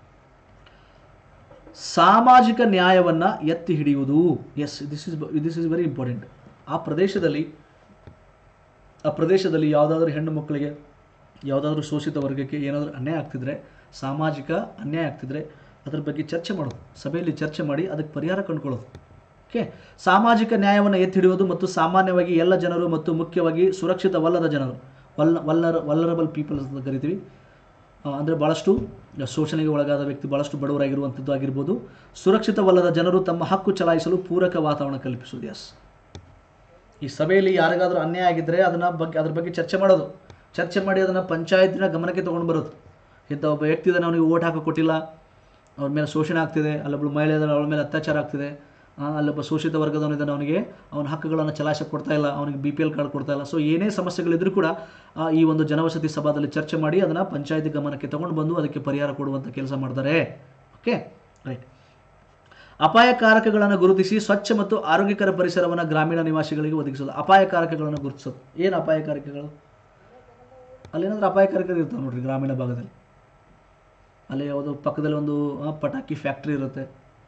ಸಾಮಾಜಿಕ ನ್ಯಾಯವನ್ನು ಎತ್ತಿ ಹಿಡಿಯುವುದು yes this is this is very important ಆ ಪ್ರದೇಶದಲ್ಲಿ ಆ ಪ್ರದೇಶದಲ್ಲಿ ಯಾವುದಾದ್ರೂ ಹೆಣ್ಣು ಮಕ್ಕಳಿಗೆ ಯಾವುದಾದ್ರೂ ಶೋಷಿತ ವರ್ಗಕ್ಕೆ ಏನಾದರೂ ಅನ್ಯಾಯ ಆಗ್ತಿದ್ರೆ ಸಾಮಾಜಿಕ ಅನ್ಯಾಯ ಆಗ್ತಿದ್ರೆ ಅದ್ರ ಬಗ್ಗೆ ಚರ್ಚೆ ಮಾಡೋದು ಸಭೆಯಲ್ಲಿ ಚರ್ಚೆ ಮಾಡಿ ಅದಕ್ಕೆ ಪರಿಹಾರ ಕಂಡುಕೊಳ್ಳೋದು ಓಕೆ ಸಾಮಾಜಿಕ ನ್ಯಾಯವನ್ನು ಎತ್ತಿ ಹಿಡಿಯುವುದು ಮತ್ತು ಸಾಮಾನ್ಯವಾಗಿ ಎಲ್ಲ ಜನರು ಮತ್ತು ಮುಖ್ಯವಾಗಿ ಸುರಕ್ಷಿತವಲ್ಲದ ಜನರು ವಲ್ಲ ವಲ್ಲರ ವಲ್ಲರಬಲ್ ಪೀಪಲ್ಸ್ ಅಂತ ಕರಿತೀವಿ ಅಂದರೆ ಭಾಳಷ್ಟು ಶೋಷಣೆಗೆ ಒಳಗಾದ ವ್ಯಕ್ತಿ ಭಾಳಷ್ಟು ಬಡವರಾಗಿರುವಂಥದ್ದು ಆಗಿರ್ಬೋದು ಸುರಕ್ಷಿತವಲ್ಲದ ಜನರು ತಮ್ಮ ಹಕ್ಕು ಚಲಾಯಿಸಲು ಪೂರಕ ವಾತಾವರಣ ಕಲ್ಪಿಸುವುದು ಎಸ್ ಈ ಸಭೆಯಲ್ಲಿ ಯಾರಿಗಾದ್ರೂ ಅನ್ಯಾಯ ಆಗಿದ್ದರೆ ಅದನ್ನ ಬಗ್ಗೆ ಅದ್ರ ಬಗ್ಗೆ ಚರ್ಚೆ ಮಾಡೋದು ಚರ್ಚೆ ಮಾಡಿ ಅದನ್ನು ಪಂಚಾಯತಿನ ಗಮನಕ್ಕೆ ತೊಗೊಂಡು ಬರೋದು ಇಂಥ ಒಬ್ಬ ವ್ಯಕ್ತಿ ಇದ್ದಾನೆ ಅವನಿಗೆ ಓಟ್ ಹಾಕೋ ಕೊಟ್ಟಿಲ್ಲ ಅವ್ರ ಮೇಲೆ ಶೋಷಣೆ ಆಗ್ತಿದೆ ಅಲ್ಲೊಬ್ಬಳು ಮಹಿಳೆ ಇದ್ದಾಳೆ ಅವಳ ಮೇಲೆ ಅತ್ಯಾಚಾರ ಆಗ್ತಿದೆ ಆ, ಅಲ್ಲೊಬ್ಬ ಶೋಷಿತ ವರ್ಗದವನಿದ್ದಾನೆ ಅವನಿಗೆ ಅವನ ಹಕ್ಕುಗಳನ್ನು ಚಲಾಯಿಸೆ ಕೊಡ್ತಾ ಇಲ್ಲ ಅವನಿಗೆ ಬಿ ಪಿ ಎಲ್ ಕಾರ್ಡ್ ಕೊಡ್ತಾ ಇಲ್ಲ ಸೊ ಏನೇ ಸಮಸ್ಯೆಗಳಿದ್ರೂ ಕೂಡ ಆ, ಈ ಒಂದು ಜನವಸತಿ ಸಭಾದಲ್ಲಿ ಚರ್ಚೆ ಮಾಡಿ ಅದನ್ನು ಪಂಚಾಯತಿ ಗಮನಕ್ಕೆ ತಗೊಂಡು ಬಂದು ಅದಕ್ಕೆ ಪರಿಹಾರ ಕೊಡುವಂಥ ಕೆಲಸ ಮಾಡ್ತಾರೆ ಓಕೆ ರೈಟ್ ಅಪಾಯಕಾರಕಗಳನ್ನು ಗುರುತಿಸಿ ಸ್ವಚ್ಛ ಮತ್ತು ಆರೋಗ್ಯಕರ ಪರಿಸರವನ್ನು ಗ್ರಾಮೀಣ ನಿವಾಸಿಗಳಿಗೆ ಒದಗಿಸೋದು ಅಪಾಯಕಾರಕಗಳನ್ನು ಗುರುತಿಸೋದು ಏನು ಅಪಾಯಕಾರಕಗಳು ಅಲ್ಲೇನಾದ್ರೂ ಅಪಾಯಕಾರಕರು ಇರ್ತವೆ ನೋಡ್ರಿ ಗ್ರಾಮೀಣ ಭಾಗದಲ್ಲಿ ಅಲ್ಲಿ ಯಾವುದೋ ಪಕ್ಕದಲ್ಲಿ ಒಂದು ಆ, ಪಟಾಕಿ ಫ್ಯಾಕ್ಟ್ರಿ ಇರುತ್ತೆ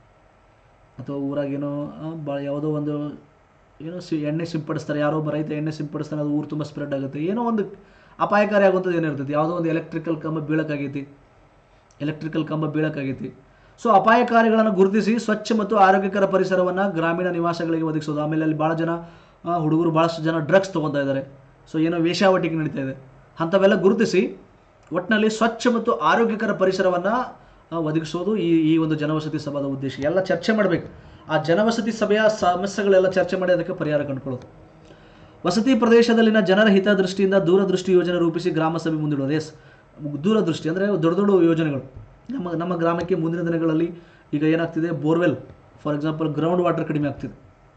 ಅಥವಾ ಊರಾಗ ಏನೋ ಭಾಳ ಯಾವುದೋ ಒಂದು ಏನೋ ಸಿ ಎಣ್ಣೆ ಸಿಂಪಡಿಸ್ತಾರೆ ಯಾರೋ ಒಬ್ಬ ರೈತ ಎಣ್ಣೆ ಸಿಂಪಡಿಸ್ತಾನೆ ಅದು ಊರು ತುಂಬ ಸ್ಪ್ರೆಡ್ ಆಗುತ್ತೆ ಏನೋ ಒಂದು ಅಪಾಯಕಾರಿ ಆಗುವಂಥದ್ದು ಏನಿರ್ತೈತಿ ಯಾವುದೋ ಒಂದು ಎಲೆಕ್ಟ್ರಿಕಲ್ ಕಂಬ ಬೀಳಕ್ಕಾಗೈತಿ ಎಲೆಕ್ಟ್ರಿಕಲ್ ಕಂಬ ಬೀಳಕ್ಕಾಗೈತಿ ಸೊ ಅಪಾಯಕಾರಿಗಳನ್ನು ಗುರುತಿಸಿ ಸ್ವಚ್ಛ ಮತ್ತು ಆರೋಗ್ಯಕರ ಪರಿಸರವನ್ನು ಗ್ರಾಮೀಣ ನಿವಾಸಗಳಿಗೆ ಒದಗಿಸೋದು ಆಮೇಲೆ ಅಲ್ಲಿ ಭಾಳ ಜನ ಆ, ಹುಡುಗರು ಭಾಳಷ್ಟು ಜನ ಡ್ರಗ್ಸ್ ತೊಗೊತಾ ಇದ್ದಾರೆ ಸೊ ಏನೋ ವೇಶ್ಯಾವಟಿಕೆ ನಡೀತಾ ಇದೆ ಅಂಥವೆಲ್ಲ ಗುರುತಿಸಿ ಒಟ್ಟಿನಲ್ಲಿ ಸ್ವಚ್ಛ ಮತ್ತು ಆರೋಗ್ಯಕರ ಪರಿಸರವನ್ನು ಒದಗಿಸೋದು ಈ ಈ ಒಂದು ಜನವಸತಿ ಸಭಾದ ಉದ್ದೇಶ ಎಲ್ಲ ಚರ್ಚೆ ಮಾಡಬೇಕು ಆ ಜನವಸತಿ ಸಭೆಯ ಸಮಸ್ಯೆಗಳೆಲ್ಲ ಚರ್ಚೆ ಮಾಡಿ ಅದಕ್ಕೆ ಪರಿಹಾರ ಕಂಡುಕೊಳ್ಳೋದು ವಸತಿ ಪ್ರದೇಶದಲ್ಲಿನ ಜನರ ಹಿತದೃಷ್ಟಿಯಿಂದ ದೂರದೃಷ್ಟಿ ಯೋಜನೆ ರೂಪಿಸಿ ಗ್ರಾಮ ಸಭೆ ಮುಂದಿಡೋದು ಎಸ್ ದೂರದೃಷ್ಟಿ ಅಂದರೆ ದೊಡ್ಡ ದೊಡ್ಡ ಯೋಜನೆಗಳು ನಮ್ಮ ನಮ್ಮ ಗ್ರಾಮಕ್ಕೆ ಮುಂದಿನ ದಿನಗಳಲ್ಲಿ ಈಗ ಏನಾಗ್ತಿದೆ borewell for example ground water ಕಡಿಮೆ ಆಗ್ತಿದೆ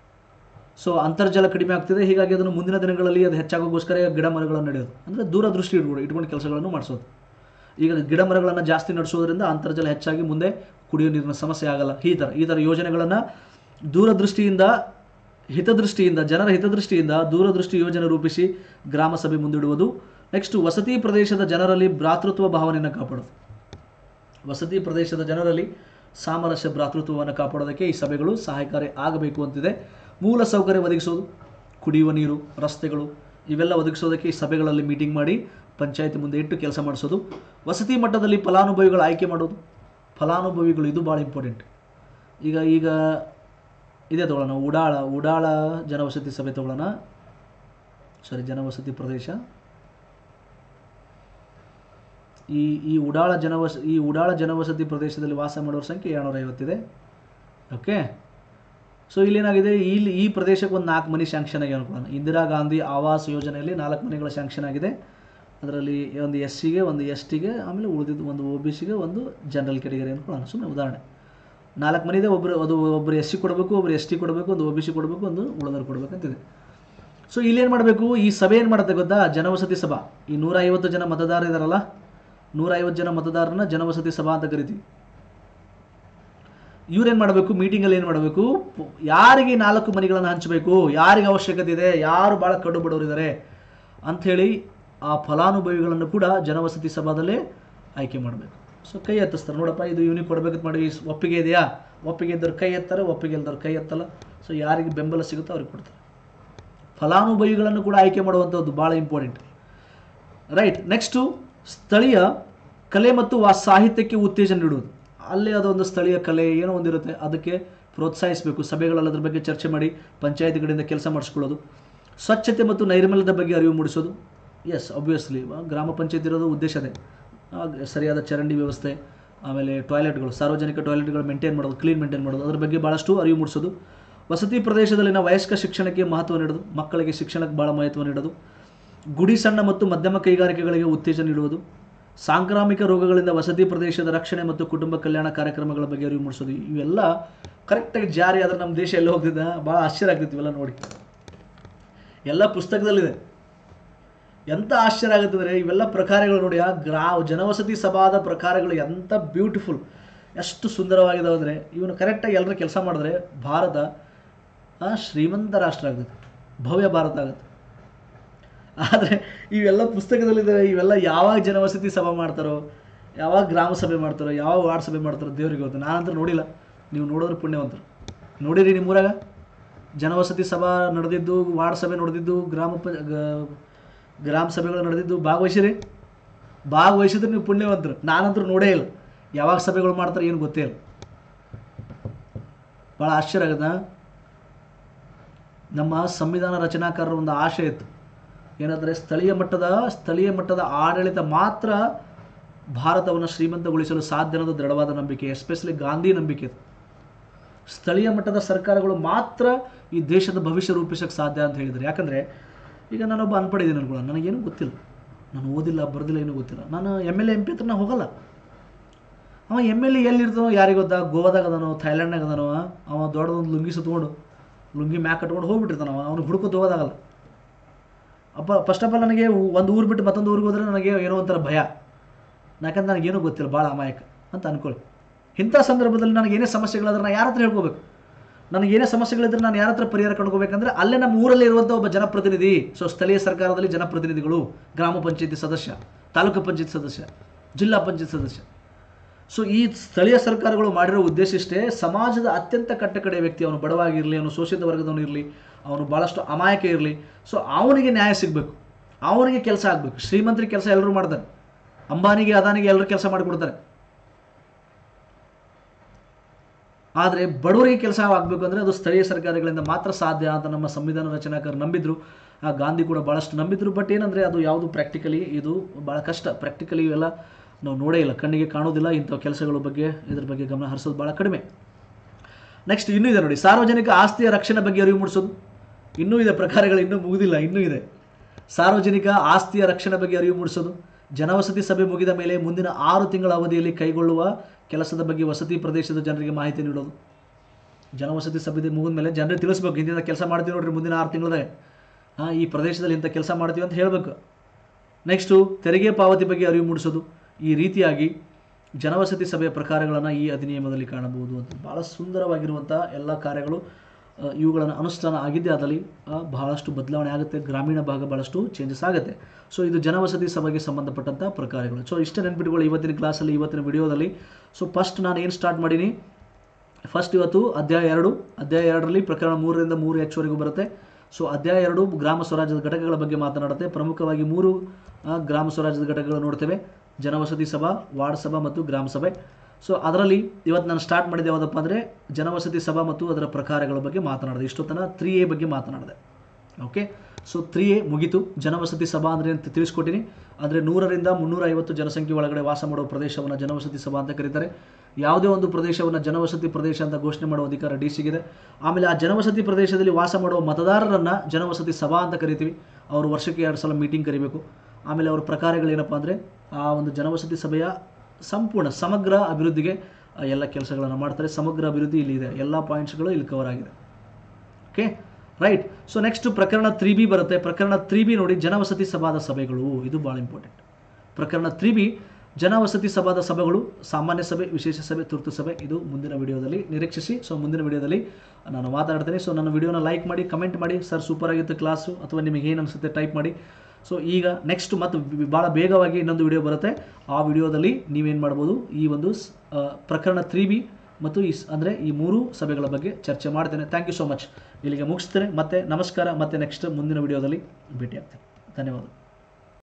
ಸೊ ಅಂತರ್ಜಲ ಕಡಿಮೆ ಆಗ್ತಿದೆ ಹೀಗಾಗಿ ಅದನ್ನು ಮುಂದಿನ ದಿನಗಳಲ್ಲಿ ಅದು ಹೆಚ್ಚಾಗೋಗೋಸ್ಕರ ಗಿಡ ಮರಗಳನ್ನು ನಡೆಯೋದು ಅಂದರೆ ದೂರದೃಷ್ಟಿ ಇಟ್ಕೊಂಡು ಇಟ್ಕೊಂಡು ಕೆಲಸಗಳನ್ನು ಮಾಡಿಸೋದು ಈಗ ಗಿಡ ಮರಗಳನ್ನು ಜಾಸ್ತಿ ನಡೆಸೋದ್ರಿಂದ ಅಂತರ್ಜಲ ಹೆಚ್ಚಾಗಿ ಮುಂದೆ ಕುಡಿಯೋ ನೀರಿನ ಸಮಸ್ಯೆ ಆಗಲ್ಲ ಈ ಥರ ಈ ಥರ ಯೋಜನೆಗಳನ್ನು ದೂರದೃಷ್ಟಿಯಿಂದ ಹಿತದೃಷ್ಟಿಯಿಂದ ಜನರ ಹಿತದೃಷ್ಟಿಯಿಂದ ದೂರದೃಷ್ಟಿ ಯೋಜನೆ ರೂಪಿಸಿ ಗ್ರಾಮ ಸಭೆ ಮುಂದಿಡುವುದು ನೆಕ್ಸ್ಟ್ ವಸತಿ ಪ್ರದೇಶದ ಜನರಲ್ಲಿ ಭ್ರಾತೃತ್ವ ಭಾವನೆಯನ್ನು ಕಾಪಾಡೋದು ವಸತಿ ಪ್ರದೇಶದ ಜನರಲ್ಲಿ ಸಾಮರಸ್ಯ ಭ್ರಾತೃತ್ವವನ್ನು ಕಾಪಾಡೋದಕ್ಕೆ ಈ ಸಭೆಗಳು ಸಹಾಯಕಾರಿ ಆಗಬೇಕು ಅಂತಿದೆ ಮೂಲ ಸೌಕರ್ಯ ಒದಗಿಸೋದು ಕುಡಿಯುವ ನೀರು ರಸ್ತೆಗಳು ಇವೆಲ್ಲ ಒದಗಿಸೋದಕ್ಕೆ ಈ ಸಭೆಗಳಲ್ಲಿ ಮೀಟಿಂಗ್ ಮಾಡಿ ಪಂಚಾಯತಿ ಮುಂದೆ ಇಟ್ಟು ಕೆಲಸ ಮಾಡಿಸೋದು ವಸತಿ ಮಟ್ಟದಲ್ಲಿ ಫಲಾನುಭವಿಗಳು ಆಯ್ಕೆ ಮಾಡೋದು ಫಲಾನುಭವಿಗಳು ಇದು ಭಾಳ ಇಂಪಾರ್ಟೆಂಟ್ ಈಗ ಈಗ ಇದೇ ತಗೊಳ್ಳೋಣ ಉಡಾಳ ಉಡಾಳ ಜನವಸತಿ ಸಭೆ ತಗೊಳ್ಳೋಣ ಸಾರಿ ಜನವಸತಿ ಪ್ರದೇಶ ಈ ಈ ಉಡಾಳ ಜನವಸ ಈ ಉಡಾಳ ಜನವಸತಿ ಪ್ರದೇಶದಲ್ಲಿ ವಾಸ ಮಾಡೋರ ಸಂಖ್ಯೆ ಏಳ್ನೂರ ಐವತ್ತಿದೆ ಓಕೆ ಸೊ ಇಲ್ಲೇನಾಗಿದೆ ಇಲ್ಲಿ ಈ ಪ್ರದೇಶಕ್ಕೆ ಒಂದು ನಾಲ್ಕು ಮನೆ ಶಾಂಕ್ಷನ್ ಆಗಿ ಅನ್ಕೊಳ್ಳೋಣ ಇಂದಿರಾ ಗಾಂಧಿ ಆವಾಸ್ ಯೋಜನೆಯಲ್ಲಿ ನಾಲ್ಕು ಮನೆಗಳ ಶಾಂಕ್ಷನ್ ಆಗಿದೆ ಅದರಲ್ಲಿ ಒಂದು ಎಸ್ ಸಿಗೆ ಒಂದು ಎಸ್ ಟಿಗೆ ಆಮೇಲೆ ಉಳಿದಿದ್ದು ಒಂದು ಒ ಬಿ ಸಿಗೆ ಒಂದು ಜನರಲ್ ಕೆಟಗರಿ ಅನ್ಕೊಳ್ಳೋಣ ಸುಮ್ಮನೆ ಉದಾಹರಣೆ ನಾಲ್ಕು ಮನೆ ಇದೆ ಒಬ್ಬರು ಅದು ಒಬ್ಬರು ಎಸ್ ಸಿ ಕೊಡಬೇಕು ಒಬ್ಬರು ಎಸ್ ಟಿ ಕೊಡಬೇಕು ಒಂದು ಒ ಬಿ ಸಿ ಕೊಡಬೇಕು ಒಂದು ಉಳಿದವ್ರು ಕೊಡಬೇಕಂತಿದೆ ಸೊ ಇಲ್ಲೇನು ಮಾಡಬೇಕು ಈ ಸಭೆ ಏನು ಮಾಡುತ್ತೆ ಗೊತ್ತಾ ಜನವಸತಿ ಸಭಾ ಈ ನೂರ ಐವತ್ತು ಜನ ಮತದಾರ ಇದಾರಲ್ಲ ನೂರ ಐವತ್ತು ಜನ ಮತದಾರರನ್ನ ಜನವಸತಿ ಸಭಾ ಅಂತ ಕರಿತೀವಿ ಇವ್ರೇನು ಮಾಡಬೇಕು ಮೀಟಿಂಗಲ್ಲಿ ಏನು ಮಾಡಬೇಕು ಯಾರಿಗೆ ಈ ನಾಲ್ಕು ಮನೆಗಳನ್ನು ಹಂಚಬೇಕು ಯಾರಿಗೆ ಅವಶ್ಯಕತೆ ಇದೆ ಯಾರು ಭಾಳ ಕಡು ಬಡವರಿದ್ದಾರೆ ಅಂಥೇಳಿ ಆ ಫಲಾನುಭವಿಗಳನ್ನು ಕೂಡ ಜನವಸತಿ ಸಭಾದಲ್ಲೇ ಆಯ್ಕೆ ಮಾಡಬೇಕು ಸೊ ಕೈ ಎತ್ತಿಸ್ತಾರೆ ನೋಡಪ್ಪ ಇದು ಇವನಿಗೆ ಕೊಡ್ಬೇಕಂತ ಮಾಡಿ ಒಪ್ಪಿಗೆ ಇದೆಯಾ ಒಪ್ಪಿಗೆ ಇದ್ದವ್ರು ಕೈ ಎತ್ತಾರೆ ಒಪ್ಪಿಗೆ ಇಲ್ದವ್ರು ಕೈ ಎತ್ತಲ್ಲ ಸೊ ಯಾರಿಗೆ ಬೆಂಬಲ ಸಿಗುತ್ತೋ ಅವ್ರಿಗೆ ಕೊಡ್ತಾರೆ ಫಲಾನುಭವಿಗಳನ್ನು ಕೂಡ ಆಯ್ಕೆ ಮಾಡುವಂಥದ್ದು ಭಾಳ ಇಂಪಾರ್ಟೆಂಟ್ ರೈಟ್ ನೆಕ್ಸ್ಟು ಸ್ಥಳೀಯ ಕಲೆ ಮತ್ತು ವಾ ಸಾಹಿತ್ಯಕ್ಕೆ ಉತ್ತೇಜನ ನೀಡುವುದು ಅಲ್ಲೇ ಅದೊಂದು ಸ್ಥಳೀಯ ಕಲೆ ಏನೋ ಒಂದಿರುತ್ತೆ ಅದಕ್ಕೆ ಪ್ರೋತ್ಸಾಹಿಸಬೇಕು ಸಭೆಗಳಲ್ಲಿ ಅದ್ರ ಬಗ್ಗೆ ಚರ್ಚೆ ಮಾಡಿ ಪಂಚಾಯತಿ ಕಡೆಯಿಂದ ಕೆಲಸ ಮಾಡಿಸ್ಕೊಳ್ಳೋದು ಸ್ವಚ್ಛತೆ ಮತ್ತು ನೈರ್ಮಲ್ಯದ ಬಗ್ಗೆ ಅರಿವು ಮೂಡಿಸೋದು ಎಸ್ ಆಬ್ವಿಯಸ್ಲಿ ಗ್ರಾಮ ಪಂಚಾಯತ್ ಇರೋದು ಉದ್ದೇಶ ಅದೇ ಆ, ಸರಿಯಾದ ಚರಂಡಿ ವ್ಯವಸ್ಥೆ ಆಮೇಲೆ ಟಾಯ್ಲೆಟ್ಗಳು ಸಾರ್ವಜನಿಕ ಟಾಯ್ಲೆಟ್ಗಳು ಮೇಂಟೈನ್ ಮಾಡೋದು ಕ್ಲೀನ್ ಮೇಂಟೈನ್ ಮಾಡೋದು ಅದ್ರ ಬಗ್ಗೆ ಭಾಳಷ್ಟು ಅರಿವು ಮೂಡಿಸೋದು ವಸತಿ ಪ್ರದೇಶದಲ್ಲಿನ ವಯಸ್ಕ ಶಿಕ್ಷಣಕ್ಕೆ ಮಹತ್ವ ನೀಡೋದು ಮಕ್ಕಳಿಗೆ ಶಿಕ್ಷಣಕ್ಕೆ ಭಾಳ ಮಹತ್ವ ನೀಡೋದು ಗುಡಿ ಸಣ್ಣ ಮತ್ತು ಮಧ್ಯಮ ಕೈಗಾರಿಕೆಗಳಿಗೆ ಉತ್ತೇಜನ ನೀಡುವುದು ಸಾಂಕ್ರಾಮಿಕ ರೋಗಗಳಿಂದ ವಸತಿ ಪ್ರದೇಶದ ರಕ್ಷಣೆ ಮತ್ತು ಕುಟುಂಬ ಕಲ್ಯಾಣ ಕಾರ್ಯಕ್ರಮಗಳ ಬಗ್ಗೆ ಅರಿವು ಮೂಡಿಸೋದು ಇವೆಲ್ಲ ಕರೆಕ್ಟಾಗಿ ಜಾರಿ ಆದ್ರೆ ನಮ್ಮ ದೇಶ ಎಲ್ಲ ಹೋಗ್ತಿದ್ದ ಭಾಳ ಆಶ್ಚರ್ಯ ಆಗ್ತಿತ್ತು ಇವೆಲ್ಲ ನೋಡಿ ಎಲ್ಲ ಪುಸ್ತಕದಲ್ಲಿದೆ ಎಂಥ ಆಶ್ಚರ್ಯ ಆಗುತ್ತೆ ಅಂದರೆ ಇವೆಲ್ಲ ಪ್ರಕಾರಗಳು ನೋಡಿ ಆ ಗ್ರಾ ಜನವಸತಿ ಸಭಾದ ಪ್ರಕಾರಗಳು ಎಂಥ ಬ್ಯೂಟಿಫುಲ್ ಎಷ್ಟು ಸುಂದರವಾಗಿದಾವೆ ಅಂದರೆ ಇವನು ಕರೆಕ್ಟಾಗಿ ಎಲ್ಲರೂ ಕೆಲಸ ಮಾಡಿದ್ರೆ ಭಾರತ ಆ, ಶ್ರೀಮಂತ ರಾಷ್ಟ್ರ ಆಗುತ್ತೆ ಭವ್ಯ ಭಾರತ ಆಗುತ್ತೆ ಆದರೆ ಇವೆಲ್ಲ ಪುಸ್ತಕದಲ್ಲಿದೆ ಇವೆಲ್ಲ ಯಾವಾಗ ಜನವಸತಿ ಸಭಾ ಮಾಡ್ತಾರೋ ಯಾವಾಗ ಗ್ರಾಮ ಸಭೆ ಮಾಡ್ತಾರೋ ಯಾವಾಗ ವಾರ್ಡ್ ಸಭೆ ಮಾಡ್ತಾರೋ ದೇವ್ರಿಗೆ ಗೊತ್ತು ನಾನಂತೂ ನೋಡಿಲ್ಲ ನೀವು ನೋಡಿದ್ರೆ ಪುಣ್ಯವಂತರು ನೋಡಿರಿ ನಿಮ್ಮೂರಾಗ ಜನವಸತಿ ಸಭಾ ನಡೆದಿದ್ದು ವಾರ್ಡ್ ಸಭೆ ನಡೆದಿದ್ದು ಗ್ರಾಮ ಪ ಗ- ಗ್ರಾಮ ಸಭೆಗಳು ನಡೆದಿದ್ದು ಭಾಗವಹಿಸಿರಿ ಭಾಗವಹಿಸಿದ್ರೆ ನೀವು ಪುಣ್ಯವಂತರು ನಾನಂತೂ ನೋಡೇ ಇಲ್ಲ ಯಾವಾಗ ಸಭೆಗಳು ಮಾಡ್ತಾರೆ ಏನು ಗೊತ್ತೇ ಇಲ್ಲ ಭಾಳ ಆಶ್ಚರ್ಯ ಆಗುತ್ತಾ ನಮ್ಮ ಸಂವಿಧಾನ ರಚನಾಕಾರರ ಒಂದು ಆಶೆ ಇತ್ತು ಏನಂದರೆ ಸ್ಥಳೀಯ ಮಟ್ಟದ ಸ್ಥಳೀಯ ಮಟ್ಟದ ಆಡಳಿತ ಮಾತ್ರ ಭಾರತವನ್ನು ಶ್ರೀಮಂತಗೊಳಿಸಲು ಸಾಧ್ಯ ಅನ್ನೋದು ದೃಢವಾದ ನಂಬಿಕೆ ಎಸ್ಪೆಷಲಿ ಗಾಂಧಿ ನಂಬಿಕೆ ಇದು ಸ್ಥಳೀಯ ಮಟ್ಟದ ಸರ್ಕಾರಗಳು ಮಾತ್ರ ಈ ದೇಶದ ಭವಿಷ್ಯ ರೂಪಿಸೋಕ್ಕೆ ಸಾಧ್ಯ ಅಂತ ಹೇಳಿದ್ದಾರೆ ಯಾಕಂದರೆ ಈಗ ನಾನೊಬ್ಬ ಅನ್ಪಡಿದ್ದೀನಿ ಅನ್ಕೊಳ್ಳ ನನಗೇನು ಗೊತ್ತಿಲ್ಲ ನಾನು ಓದಿಲ್ಲ ಬರೆದಿಲ್ಲ ಏನೂ ಗೊತ್ತಿಲ್ಲ ನಾನು M L A M P ಹತ್ರ ನಾನು ಹೋಗಲ್ಲ ಅವ ಎಮ್ ಎಲ್ ಎ ಎಲ್ಲಿರ್ತಾನೋ ಯಾರಿಗೆ ಗೊತ್ತಾ ಗೋವಾದಾಗ ಅದಾನೋ ಥೈಲ್ಯಾಂಡ್ನಾಗ ಅದಾನೋ ಅವ ದೊಡ್ಡದೊಂದು ಲುಂಗಿ ಸುತ್ಕೊಂಡು ಲುಂಗಿ ಮ್ಯಾಕ್ ಕಟ್ಕೊಂಡು ಹೋಗ್ಬಿಟ್ಟಿರ್ತಾನ ಅವ ಅವ್ನು ಹುಡ್ಕೋದು ಹೋಗೋದಾಗಲ್ಲ ಅಪ್ಪ ಫಸ್ಟ್ ಆಫ್ ಆಲ್ ನನಗೆ ಒಂದು ಊರು ಬಿಟ್ಟು ಮತ್ತೊಂದು ಊರಿಗೆ ಹೋದ್ರೆ ನನಗೆ ಏನೋ ಒಂಥರ ಭಯ ಯಾಕಂದ್ರೆ ನನಗೇನೂ ಗೊತ್ತಿಲ್ಲ ಭಾಳ ಅಮಾಯಕ ಅಂತ ಅನ್ಕೊಳ್ಳಿ ಇಂಥ ಸಂದರ್ಭದಲ್ಲಿ ನನಗೆ ಏನೇ ಸಮಸ್ಯೆಗಳಾದ್ರೆ ನಾನು ಯಾರ ಹತ್ರ ಹೇಳ್ಕೋಬೇಕು ನನಗೆ ಏನೇ ಸಮಸ್ಯೆಗಳಿದ್ರೆ ನಾನು ಯಾರ ಹತ್ರ ಪರಿಹಾರ ಕಂಡುಕೋಬೇಕಂದ್ರೆ ಅಲ್ಲೇ ನಮ್ಮ ಊರಲ್ಲಿ ಇರುವಂಥ ಒಬ್ಬ ಜನಪ್ರತಿನಿಧಿ ಸೊ ಸ್ಥಳೀಯ ಸರ್ಕಾರದಲ್ಲಿ ಜನಪ್ರತಿನಿಧಿಗಳು ಗ್ರಾಮ ಪಂಚಾಯತಿ ಸದಸ್ಯ ತಾಲೂಕು ಪಂಚಾಯತ್ ಸದಸ್ಯ ಜಿಲ್ಲಾ ಪಂಚಾಯತ್ ಸದಸ್ಯ ಸೊ ಈ ಸ್ಥಳೀಯ ಸರ್ಕಾರಗಳು ಮಾಡಿರೋ ಉದ್ದೇಶ ಇಷ್ಟೇ ಸಮಾಜದ ಅತ್ಯಂತ ಕಟ್ಟಕಡೆಯ ವ್ಯಕ್ತಿ ಅವನು ಬಡವಾಗಿರಲಿ ಅವನು ಶೋಷಿತ ವರ್ಗದವನು ಇರಲಿ ಅವನು ಭಾಳಷ್ಟು ಅಮಾಯಕ ಇರಲಿ ಸೊ ಅವನಿಗೆ ನ್ಯಾಯ ಸಿಗಬೇಕು ಅವನಿಗೆ ಕೆಲಸ ಆಗಬೇಕು ಶ್ರೀಮಂತರಿಗೆ ಕೆಲಸ ಎಲ್ಲರೂ ಮಾಡ್ತಾರೆ ಅಂಬಾನಿಗೆ ಅದಾನಿಗೆ ಎಲ್ಲರೂ ಕೆಲಸ ಮಾಡಿಕೊಡ್ತಾರೆ ಆದರೆ ಬಡವರಿಗೆ ಕೆಲಸ ಆಗಬೇಕು ಅಂದರೆ ಅದು ಸ್ಥಳೀಯ ಸರ್ಕಾರಗಳಿಂದ ಮಾತ್ರ ಸಾಧ್ಯ ಅಂತ ನಮ್ಮ ಸಂವಿಧಾನ ರಚನಾಕಾರರು ನಂಬಿದ್ರು ಆ ಗಾಂಧಿ ಕೂಡ ಭಾಳಷ್ಟು ನಂಬಿದ್ರು ಬಟ್ ಏನಂದರೆ ಅದು ಯಾವುದು ಪ್ರಾಕ್ಟಿಕಲಿ ಇದು ಭಾಳ ಕಷ್ಟ ಪ್ರಾಕ್ಟಿಕಲಿ ಇವೆಲ್ಲ ನಾವು ನೋಡೇ ಇಲ್ಲ ಕಣ್ಣಿಗೆ ಕಾಣೋದಿಲ್ಲ ಇಂಥ ಕೆಲಸಗಳ ಬಗ್ಗೆ ಇದ್ರ ಬಗ್ಗೆ ಗಮನ ಹರಿಸೋದು ಭಾಳ ಕಡಿಮೆ ನೆಕ್ಸ್ಟ್ ಇನ್ನೂ ಇದೆ ನೋಡಿ ಸಾರ್ವಜನಿಕ ಆಸ್ತಿಯ ರಕ್ಷಣೆ ಬಗ್ಗೆ ಅರಿವು ಮೂಡಿಸೋದು ಇನ್ನೂ ಇದೆ ಪ್ರಕಾರಗಳು ಇನ್ನೂ ಮುಗಿದಿಲ್ಲ ಇನ್ನೂ ಇದೆ ಸಾರ್ವಜನಿಕ ಆಸ್ತಿಯ ರಕ್ಷಣೆ ಬಗ್ಗೆ ಅರಿವು ಮೂಡಿಸೋದು ಜನವಸತಿ ಸಭೆ ಮುಗಿದ ಮೇಲೆ ಮುಂದಿನ ಆರು ತಿಂಗಳ ಅವಧಿಯಲ್ಲಿ ಕೈಗೊಳ್ಳುವ ಕೆಲಸದ ಬಗ್ಗೆ ವಸತಿ ಪ್ರದೇಶದ ಜನರಿಗೆ ಮಾಹಿತಿ ನೀಡೋದು ಜನವಸತಿ ಸಭೆ ಮುಗಿದ ಮೇಲೆ ಜನರಿಗೆ ತಿಳಿಸ್ಬೇಕು ಇಂದಿನ ಕೆಲಸ ಮಾಡ್ತೀವಿ ನೋಡ್ರಿ ಮುಂದಿನ ಆರು ತಿಂಗಳದಾಗ ಹಾಂ ಈ ಪ್ರದೇಶದಲ್ಲಿ ಇಂಥ ಕೆಲಸ ಮಾಡ್ತೀವಿ ಅಂತ ಹೇಳಬೇಕು ನೆಕ್ಸ್ಟು ತೆರಿಗೆ ಪಾವತಿ ಬಗ್ಗೆ ಅರಿವು ಮೂಡಿಸೋದು ಈ ರೀತಿಯಾಗಿ ಜನವಸತಿ ಸಭೆಯ ಪ್ರಕಾರಗಳನ್ನು ಈ ಅಧಿನಿಯಮದಲ್ಲಿ ಕಾಣಬಹುದು ಅಂತ ಭಾಳ ಸುಂದರವಾಗಿರುವಂಥ ಎಲ್ಲ ಕಾರ್ಯಗಳು ಆ, ಇವುಗಳನ್ನು ಅನುಷ್ಠಾನ ಆಗಿದ್ದೇ ಆದಲ್ಲಿ ಆ, ಬಹಳಷ್ಟು ಬದಲಾವಣೆ ಆಗುತ್ತೆ ಗ್ರಾಮೀಣ ಭಾಗ ಭಾಳಷ್ಟು ಚೇಂಜಸ್ ಆಗುತ್ತೆ ಸೊ ಇದು ಜನವಸತಿ ಸಭೆಗೆ ಸಂಬಂಧಪಟ್ಟಂಥ ಪ್ರಕಾರಗಳು ಸೊ ಇಷ್ಟೇ ನೆನ್ಪಿಟ್ಕೊಳ್ಳಿ ಇವತ್ತಿನ ಕ್ಲಾಸಲ್ಲಿ ಇವತ್ತಿನ ವಿಡಿಯೋದಲ್ಲಿ ಸೊ ಫಸ್ಟ್ ನಾನು ಏನು ಸ್ಟಾರ್ಟ್ ಮಾಡೀನಿ ಫಸ್ಟ್ ಇವತ್ತು ಅಧ್ಯಾಯ ಎರಡು ಅಧ್ಯಾಯ ಎರಡರಲ್ಲಿ ಪ್ರಕರಣ ಮೂರರಿಂದ ಮೂರು ಹೆಚ್ಚುವರೆಗೂ ಬರುತ್ತೆ ಸೊ ಅಧ್ಯಾಯ ಎರಡು ಗ್ರಾಮ ಸ್ವರಾಜ್ಯದ ಘಟಕಗಳ ಬಗ್ಗೆ ಮಾತನಾಡುತ್ತೆ ಪ್ರಮುಖವಾಗಿ ಮೂರು ಆ, ಗ್ರಾಮ ಸ್ವರಾಜ್ಯದ ಘಟಕಗಳು ನೋಡ್ತೇವೆ ಜನವಸತಿ ಸಭಾ ವಾರ್ಡ್ ಸಭಾ ಮತ್ತು ಗ್ರಾಮ ಸಭೆ ಸೊ ಅದರಲ್ಲಿ ಇವತ್ತು ನಾನು ಸ್ಟಾರ್ಟ್ ಮಾಡಿದೆ ಯಾವುದಪ್ಪ ಅಂದರೆ ಜನವಸತಿ ಸಭಾ ಮತ್ತು ಅದರ ಪ್ರಕಾರಗಳ ಬಗ್ಗೆ ಮಾತನಾಡಿದೆ ಇಷ್ಟೊತ್ತನ ತ್ರೀ ಎ ಬಗ್ಗೆ ಮಾತನಾಡಿದೆ ಓಕೆ ಸೊ ತ್ರೀ ಎ ಮುಗೀತು ಜನವಸತಿ ಸಭಾ ಅಂದರೆ ಅಂತ ತಿಳಿಸ್ಕೊಟ್ಟಿನಿ ಅಂದರೆ ನೂರರಿಂದ ಮುನ್ನೂರ ಐವತ್ತು ಜನಸಂಖ್ಯೆ ಒಳಗಡೆ ವಾಸ ಮಾಡುವ ಪ್ರದೇಶವನ್ನು ಜನವಸತಿ ಸಭಾ ಅಂತ ಕರೀತಾರೆ ಯಾವುದೇ ಒಂದು ಪ್ರದೇಶವನ್ನು ಜನವಸತಿ ಪ್ರದೇಶ ಅಂತ ಘೋಷಣೆ ಮಾಡುವ ಅಧಿಕಾರ ಡಿ ಸಿಗಿದೆ ಆಮೇಲೆ ಆ ಜನವಸತಿ ಪ್ರದೇಶದಲ್ಲಿ ವಾಸ ಮಾಡುವ ಮತದಾರರನ್ನು ಜನವಸತಿ ಸಭಾ ಅಂತ ಕರಿತೀವಿ ಅವರು ವರ್ಷಕ್ಕೆ ಎರಡು ಸಲ ಮೀಟಿಂಗ್ ಕರಿಬೇಕು ಆಮೇಲೆ ಅವ್ರ ಪ್ರಕಾರಗಳೇನಪ್ಪ ಅಂದರೆ ಆ ಒಂದು ಜನವಸತಿ ಸಭೆಯ ಸಂಪೂರ್ಣ ಸಮಗ್ರ ಅಭಿವೃದ್ಧಿಗೆ ಆ, ಎಲ್ಲ ಕೆಲಸಗಳನ್ನು ಮಾಡ್ತಾರೆ ಸಮಗ್ರ ಅಭಿವೃದ್ಧಿ ಇಲ್ಲಿ ಇದೆ ಎಲ್ಲ ಪಾಯಿಂಟ್ಸ್ಗಳು ಇಲ್ಲಿ ಕವರ್ ಆಗಿದೆ ಓಕೆ ರೈಟ್ ಸೊ ನೆಕ್ಸ್ಟ್ ಪ್ರಕರಣ ತ್ರೀ ಬಿ ಬರುತ್ತೆ ಪ್ರಕರಣ ತ್ರೀ ಬಿ ನೋಡಿ ಜನವಸತಿ ಸಭಾದ ಸಭೆಗಳು ಇದು ಭಾಳ ಇಂಪಾರ್ಟೆಂಟ್ ಪ್ರಕರಣ ತ್ರೀ ಬಿ ಜನವಸತಿ ಸಭಾದ ಸಭೆಗಳು ಸಾಮಾನ್ಯ ಸಭೆ ವಿಶೇಷ ಸಭೆ ತುರ್ತು ಸಭೆ ಇದು ಮುಂದಿನ ವಿಡಿಯೋದಲ್ಲಿ ನಿರೀಕ್ಷಿಸಿ ಸೊ ಮುಂದಿನ ವಿಡಿಯೋದಲ್ಲಿ ನಾನು ಮಾತಾಡ್ತೇನೆ ಸೊ ನನ್ನ ವಿಡಿಯೋನ ಲೈಕ್ ಮಾಡಿ ಕಮೆಂಟ್ ಮಾಡಿ ಸರ್ ಸೂಪರ್ ಆಗಿತ್ತು ಕ್ಲಾಸು ಅಥವಾ ನಿಮಗೆ ಏನು ಅನಿಸುತ್ತೆ ಟೈಪ್ ಮಾಡಿ ಸೊ ಈಗ ನೆಕ್ಸ್ಟ್ ಮತ್ತು ಭಾಳ ಬೇಗವಾಗಿ ಇನ್ನೊಂದು ವಿಡಿಯೋ ಬರುತ್ತೆ ಆ ವಿಡಿಯೋದಲ್ಲಿ ನೀವೇನು ಮಾಡ್ಬೋದು ಈ ಒಂದು ಸ್- ಆ, ಪ್ರಕರಣ ತ್ರೀ ಬಿ ಮತ್ತು ಈ ಸ್- ಅಂದರೆ ಈ ಮೂರು ಸಭೆಗಳ ಬಗ್ಗೆ ಚರ್ಚೆ ಮಾಡ್ತೇನೆ ಥ್ಯಾಂಕ್ ಯು ಸೋ ಮಚ್ ಇಲ್ಲಿಗೆ ಮುಗಿಸ್ತೇನೆ ಮತ್ತೆ ನಮಸ್ಕಾರ ಮತ್ತೆ ನೆಕ್ಸ್ಟ್ ಮುಂದಿನ ವಿಡಿಯೋದಲ್ಲಿ ಭೇಟಿ ಆಗ್ತೇನೆ ಧನ್ಯವಾದ